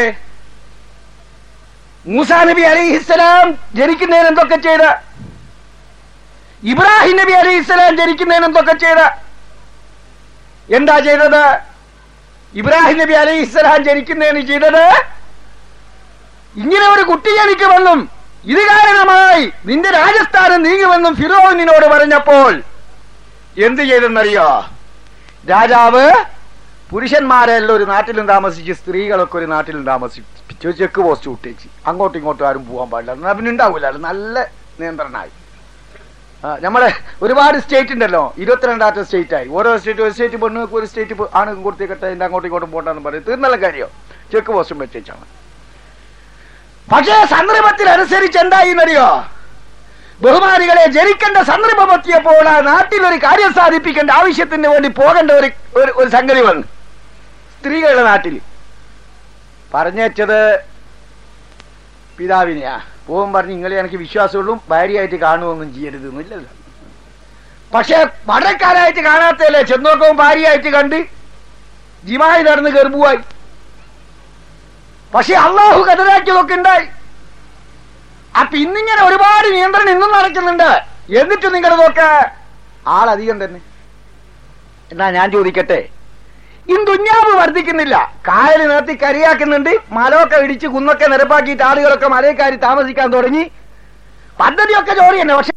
മൂസാ നബി അലൈഹിസ്സലാം ജനിക്കുന്നതിന് എന്തൊക്കെ ചെയ്ത ഇബ്രാഹിം നബി അലൈഹിസ്സലാം ജനിക്കുന്നതിന് എന്തൊക്കെ ചെയ്ത എന്താ ചെയ്തത് ഇബ്രാഹിം നബി അലൈഹിസ്സലാം ജനിക്കുന്നതിന് ചെയ്തത് ഇങ്ങനെ ഒരു കുട്ടി ജനിക്കുമെന്നും ഇത് കാരണമായി നിന്റെ രാജസ്ഥാനം നീങ്ങുമെന്നും ഫിറോനിനോട് പറഞ്ഞപ്പോൾ എന്ത് ചെയ്തെന്നറിയോ രാജാവ് പുരുഷന്മാരെല്ലാം ഒരു നാട്ടിലും താമസിച്ച് സ്ത്രീകളൊക്കെ ഒരു നാട്ടിലും താമസിച്ചു ചെക്ക് പോസ്റ്റ് വിട്ടേച്ച് അങ്ങോട്ടും ഇങ്ങോട്ടും ആരും പോകാൻ പാടില്ല എന്നാ പിന്നെ ഉണ്ടാവില്ല അത് നല്ല നിയന്ത്രണമായി ആ, നമ്മളെ ഒരുപാട് സ്റ്റേറ്റ് ഉണ്ടല്ലോ ഇരുപത്തിരണ്ടാമത്തെ സ്റ്റേറ്റ് ആയി ഓരോ സ്റ്റേറ്റ് ഒരു സ്റ്റേറ്റ് പെണ്ണുങ്ങൾക്ക് ഒരു സ്റ്റേറ്റ് ആണ് കൊടുത്തേക്കട്ടെ അതിന്റെ അങ്ങോട്ടും ഇങ്ങോട്ടും പോകണ്ടെന്ന് പറയും തീർന്നുള്ള കാര്യം ചെക്ക് പോസ്റ്റും വെച്ചാണ് പക്ഷേ സന്ദർഭത്തിനനുസരിച്ച് എന്തായി എന്നറിയോ ബഹുമാനികളെ ജനിക്കേണ്ട സന്ദർഭം എത്തിയപ്പോൾ ആ നാട്ടിൽ ഒരു കാര്യം സാധിപ്പിക്കേണ്ട ആവശ്യത്തിന് വേണ്ടി പോകേണ്ട ഒരു ഒരു- ഒരു സംഗതി വന്നു സ്ത്രീകളുടെ നാട്ടിൽ പറഞ്ഞത് പിതാവിനെയാ പോവും പറഞ്ഞ് നിങ്ങളെ എനിക്ക് വിശ്വാസമുള്ളൂ ഭാര്യയായിട്ട് കാണുമൊന്നും ചെയ്യരുത് എന്നില്ലല്ലോ പക്ഷെ മടക്കാരായിട്ട് കാണാത്തല്ലേ ചെന്നോക്കവും ഭാര്യയായിട്ട് കണ്ട് ജിമായി നടന്ന് ഗർഭുവായി പക്ഷെ അള്ളാഹു കതരാക്കിയതൊക്കെ ഉണ്ടായി അപ്പൊ ഇന്നിങ്ങനെ ഒരുപാട് നിയന്ത്രണം ഇന്നും നടക്കുന്നുണ്ട് എന്നിട്ട് നിങ്ങൾ നോക്ക ആളധികം തന്നെ എന്നാ ഞാൻ ചോദിക്കട്ടെ ഇന്തുഞ്ഞാവ് വർദ്ധിക്കുന്നില്ല കായൽ നിർത്തി കരിയാക്കുന്നുണ്ട് മലമൊക്കെ ഇടിച്ച് കുന്നൊക്കെ നിരപ്പാക്കിയിട്ട് ആളുകളൊക്കെ മലയിൽ കയറി താമസിക്കാൻ തുടങ്ങി പദ്ധതിയൊക്കെ ജോലി തന്നെ പക്ഷെ